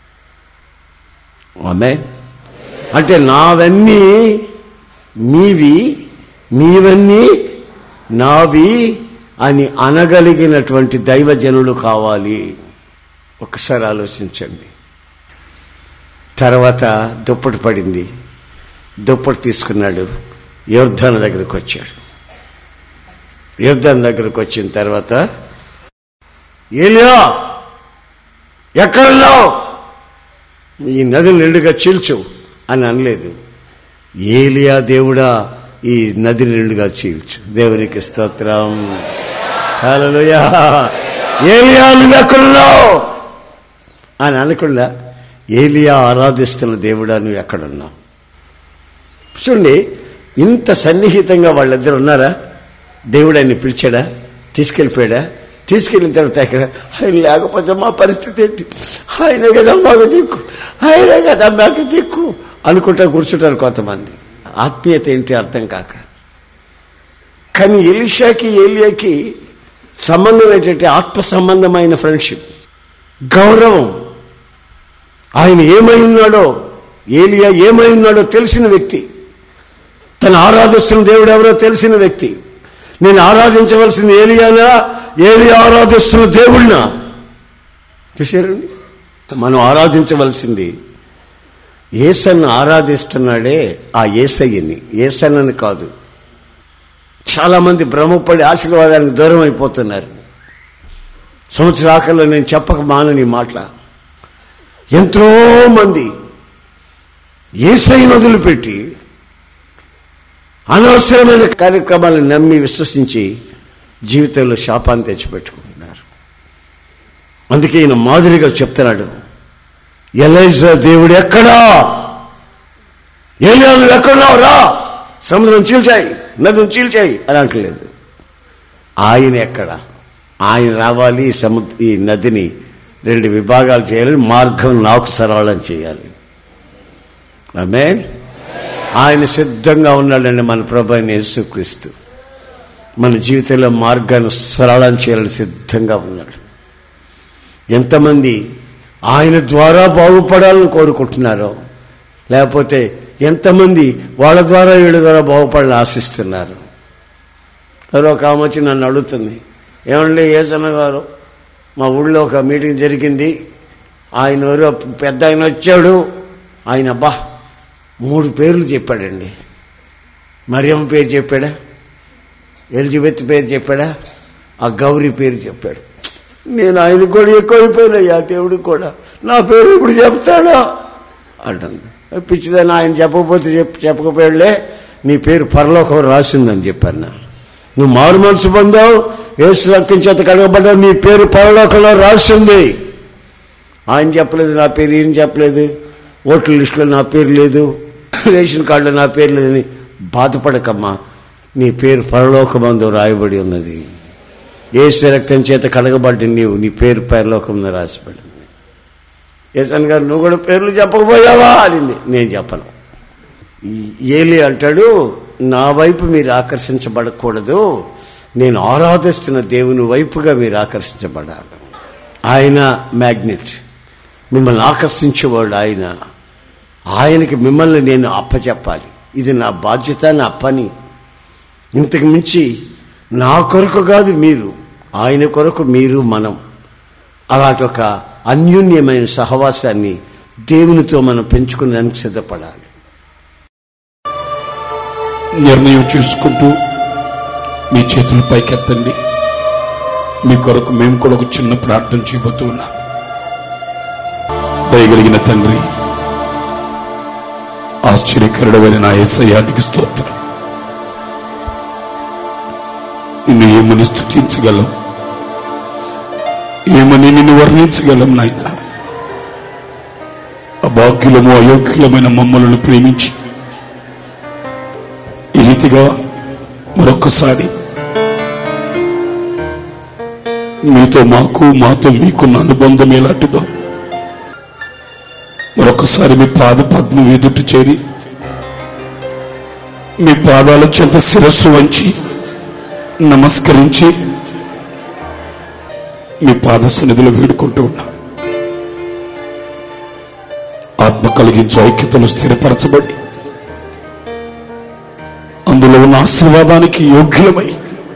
ఆమె అంటే నావన్నీ మీవి మీవన్నీ నావి అని అనగలిగినటువంటి దైవజనులు కావాలి ఒకసారి ఆలోచించండి తర్వాత దుప్పటి పడింది దుప్పటి తీసుకున్నాడు యోర్ధన దగ్గరకు వచ్చాడు యోర్ధన దగ్గరకు వచ్చిన తర్వాత ఏలియా ఎక్కడున్నావు ఈ నది నిండుగా చీల్చు అని అనలేదు ఏలియా దేవుడా ఈ నది నిండుగా చీల్చు దేవునికి స్తోత్రం హల్లెలూయా ఏలియా నువ్వు ఎక్కడున్నావు అని అనకుండా ఏలియా ఆరాధిస్తున్న దేవుడా నువ్వు ఎక్కడున్నావు చూడండి ఇంత సన్నిహితంగా వాళ్ళిద్దరు ఉన్నారా దేవుడు ఆయన్ని పిలిచాడా తీసుకెళ్ళిపోయాడా తీసుకెళ్ళిన తర్వాత ఎక్కడ ఆయన లేకపోతే మా పరిస్థితి ఏంటి ఆయన కదా మాకు దిక్కు ఆయన కదా మాకు దిక్కు అనుకుంటా కూర్చుంటారు కొంతమంది ఆత్మీయత ఏంటి అర్థం కాక కానీ ఎలిషాకి ఏలియాకి సంబంధం ఏంటంటే ఆత్మ సంబంధమైన ఫ్రెండ్షిప్ గౌరవం ఆయన ఏమై ఉన్నాడో ఏలియా ఏమై ఉన్నాడో తెలిసిన వ్యక్తి తను ఆరాధిస్తున్న దేవుడు ఎవరో తెలిసిన వ్యక్తి నేను ఆరాధించవలసిన ఏలియానా ఏలియా ఆరాధిస్తున్న దేవుడినా చూసారండి మనం ఆరాధించవలసింది ఏసన్ను ఆరాధిస్తున్నాడే ఆ ఏసయ్యని ఏసన్నని కాదు చాలామంది భ్రమపడి ఆశీర్వాదానికి దూరం అయిపోతున్నారు సంవత్సర ఆఖరిలో నేను చెప్పక మానని ఈ మాటల ఎంతో మంది ఏసైని వదిలిపెట్టి అనవసరమైన కార్యక్రమాలను నమ్మి విశ్వసించి జీవితంలో శాపాన్ని తెచ్చిపెట్టుకుంటున్నారు అందుకే ఈయన మాదిరిగా చెప్తున్నాడు ఎలైజా దేవుడు ఎక్కడా ఏలియా నువ్వు ఎక్కడున్నావు రా సముద్రం చీల్చాయి నదిని చీల్చాయి అని అంటలేదు ఆయన ఎక్కడ ఆయన రావాలి ఈ సముద్ర ఈ నదిని రెండు విభాగాలు చేయాలి మార్గం నాకు సరళం చేయాలి ఆమె ఆయన సిద్ధంగా ఉన్నాడండి మన ప్రభు అయిన యేసుక్రీస్తు మన జీవితంలో మార్గాన్ని సరళం చేయాలని సిద్ధంగా ఉన్నాడు ఎంతమంది ఆయన ద్వారా బాగుపడాలని కోరుకుంటున్నారో లేకపోతే ఎంతమంది వాళ్ళ ద్వారా వీళ్ళ ద్వారా బాగుపడాలని ఆశిస్తున్నారు ఎవరో ఒక ఆమె వచ్చి నన్ను అడుగుతుంది ఏమండి ఏసన్న గారు మా ఊళ్ళో ఒక మీటింగ్ జరిగింది ఆయన ఎవరో పెద్ద ఆయన వచ్చాడు ఆయన అబ్బా మూడు పేర్లు చెప్పాడండి మరియమ్మ పేరు చెప్పాడా ఎలిజబెత్ పేరు చెప్పాడా ఆ గౌరీ పేరు చెప్పాడు నేను ఆయన కూడా ఎక్కువైపోయినయ్యా దేవుడికి కూడా నా పేరు ఇప్పుడు చెప్తాడా అంటుంది పిచ్చిదని ఆయన చెప్పకపోతే చెప్ప చెప్పకపోయాడులే నీ పేరు పరలోకం రాసిందని చెప్పాను నా నువ్వు మారు మనసు పొందావు ఏసు రక్తం చేత కడగబడ్డావు నీ పేరు పరలోకంలో రాసింది ఆయన చెప్పలేదు నా పేరు ఈయన చెప్పలేదు ఓట్ల లిస్టులో నా పేరు లేదు రేషన్ కార్డులో నా పేరు లేదని బాధపడకమ్మా నీ పేరు పరలోకమందు రాయబడి ఉన్నది ఏసు రక్తం చేత కడగబడ్డి నీవు నీ పేరు పరలోకంలో రాసిపడింది ఏసన్ గారు నువ్వు కూడా పేర్లు చెప్పకపోయావా అనింది నేను చెప్పను ఈ- ఏలి అంటాడు నా వైపు మీరు ఆకర్షించబడకూడదు నేను ఆరాధిస్తున్న దేవుని వైపుగా మీరు ఆకర్షించబడాలి ఆయన మ్యాగ్నెట్ మిమ్మల్ని ఆకర్షించేవాడు ఆయన ఆయనకి మిమ్మల్ని నేను అప్పచెప్పాలి ఇది నా బాధ్యత నా పని ఇంతకు మించి నా కొరకు కాదు మీరు ఆయన కొరకు మీరు మనం అలాంటి ఒక అన్యోన్యమైన సహవాసాన్ని దేవునితో మనం పెంచుకునేదానికి సిద్ధపడాలి నిర్ణయం చేసుకుంటూ మీ చేతులు పైకెత్తండి మీ కొరకు మేము కూడా ఒక చిన్న ప్రార్థన చేయబోతూ ఉన్నాం దయగలిగిన తండ్రి ఆశ్చర్యకరుడమైన నా ఏసయ్యానికి స్తోత్రం నిన్ను ఏమని స్థుతించగలం ఏమని నిన్ను వర్ణించగలం నాయన అభాగ్యులము అయోగ్యులమైన మమ్మలను ప్రేమించి ఈ రీతిగా మరొకసారి మీతో మాకు మాతో మీకున్న అనుబంధం ఎలాంటిదో మరొకసారి మీ పాద పద్మం ఎదుట చేరి మీ పాదాల చెంత శిరస్సు వంచి నమస్కరించి మీ పాద సన్నిధిలో వేడుకుంటూ ఉన్నాం ఆత్మ కలిగించు ఐక్యతలు స్థిరపరచబడి అందులో ఉన్న ఆశీర్వాదానికి యోగ్యులమై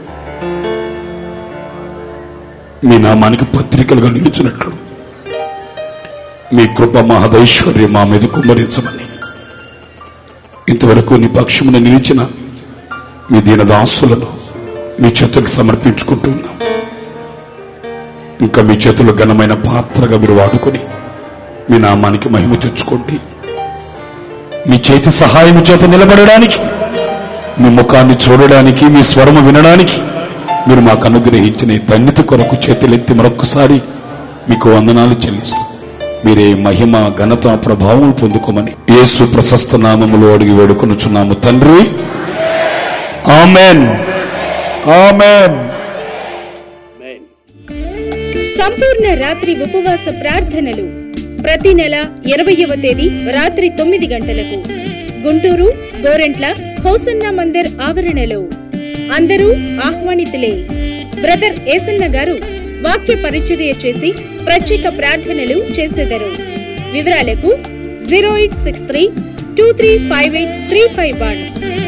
మీ నామానికి పత్రికలుగా నిలుచున్నట్లు మీ కృప మహదైశ్వర్యం మా మీద కుమ్మరించమని ఇంతవరకు నీ పక్షమున నిలిచిన మీ దీనదాసులను మీ చేతులకు సమర్పించుకుంటూ ఉన్నాం ఇంకా మీ చేతుల్లో ఘనమైన పాత్రగా మీరు వాడుకొని మీ నామానికి మహిమ తెచ్చుకోండి మీ చేతి సహాయం చేత నిలబడడానికి మీ ముఖాన్ని చూడడానికి మీ స్వరము వినడానికి మీరు మాకు అనుగ్రహించిన ఈ ధన్యత కొరకు చేతులెత్తి మరొకసారి మీకు వందనాలు చెల్లిస్తూ మీరే మహిమ ఘనత ప్రభావం పొందుకోమని యేసు ప్రశస్త నామములో అడిగి వేడుకొనుచున్నాము తండ్రి ఆమెన్ ఆమెన్ సంపూర్ణ రాత్రి ఉపవాస ప్రార్థనలు ప్రతి నెల ఇరవయవ తేదీ రాత్రి తొమ్మిది గంటలకు గుంటూరు గోరెంట్ల హౌసన్న మందిర్ ఆవరణలో అందరూ ఆహ్వానితులే బ్రదర్ ఏసన్న గారు వాక్య పరిచర్య చేసి ప్రత్యేక ప్రార్థనలు చేసెదరు వివరాలకు zero eight six three two three five eight three five one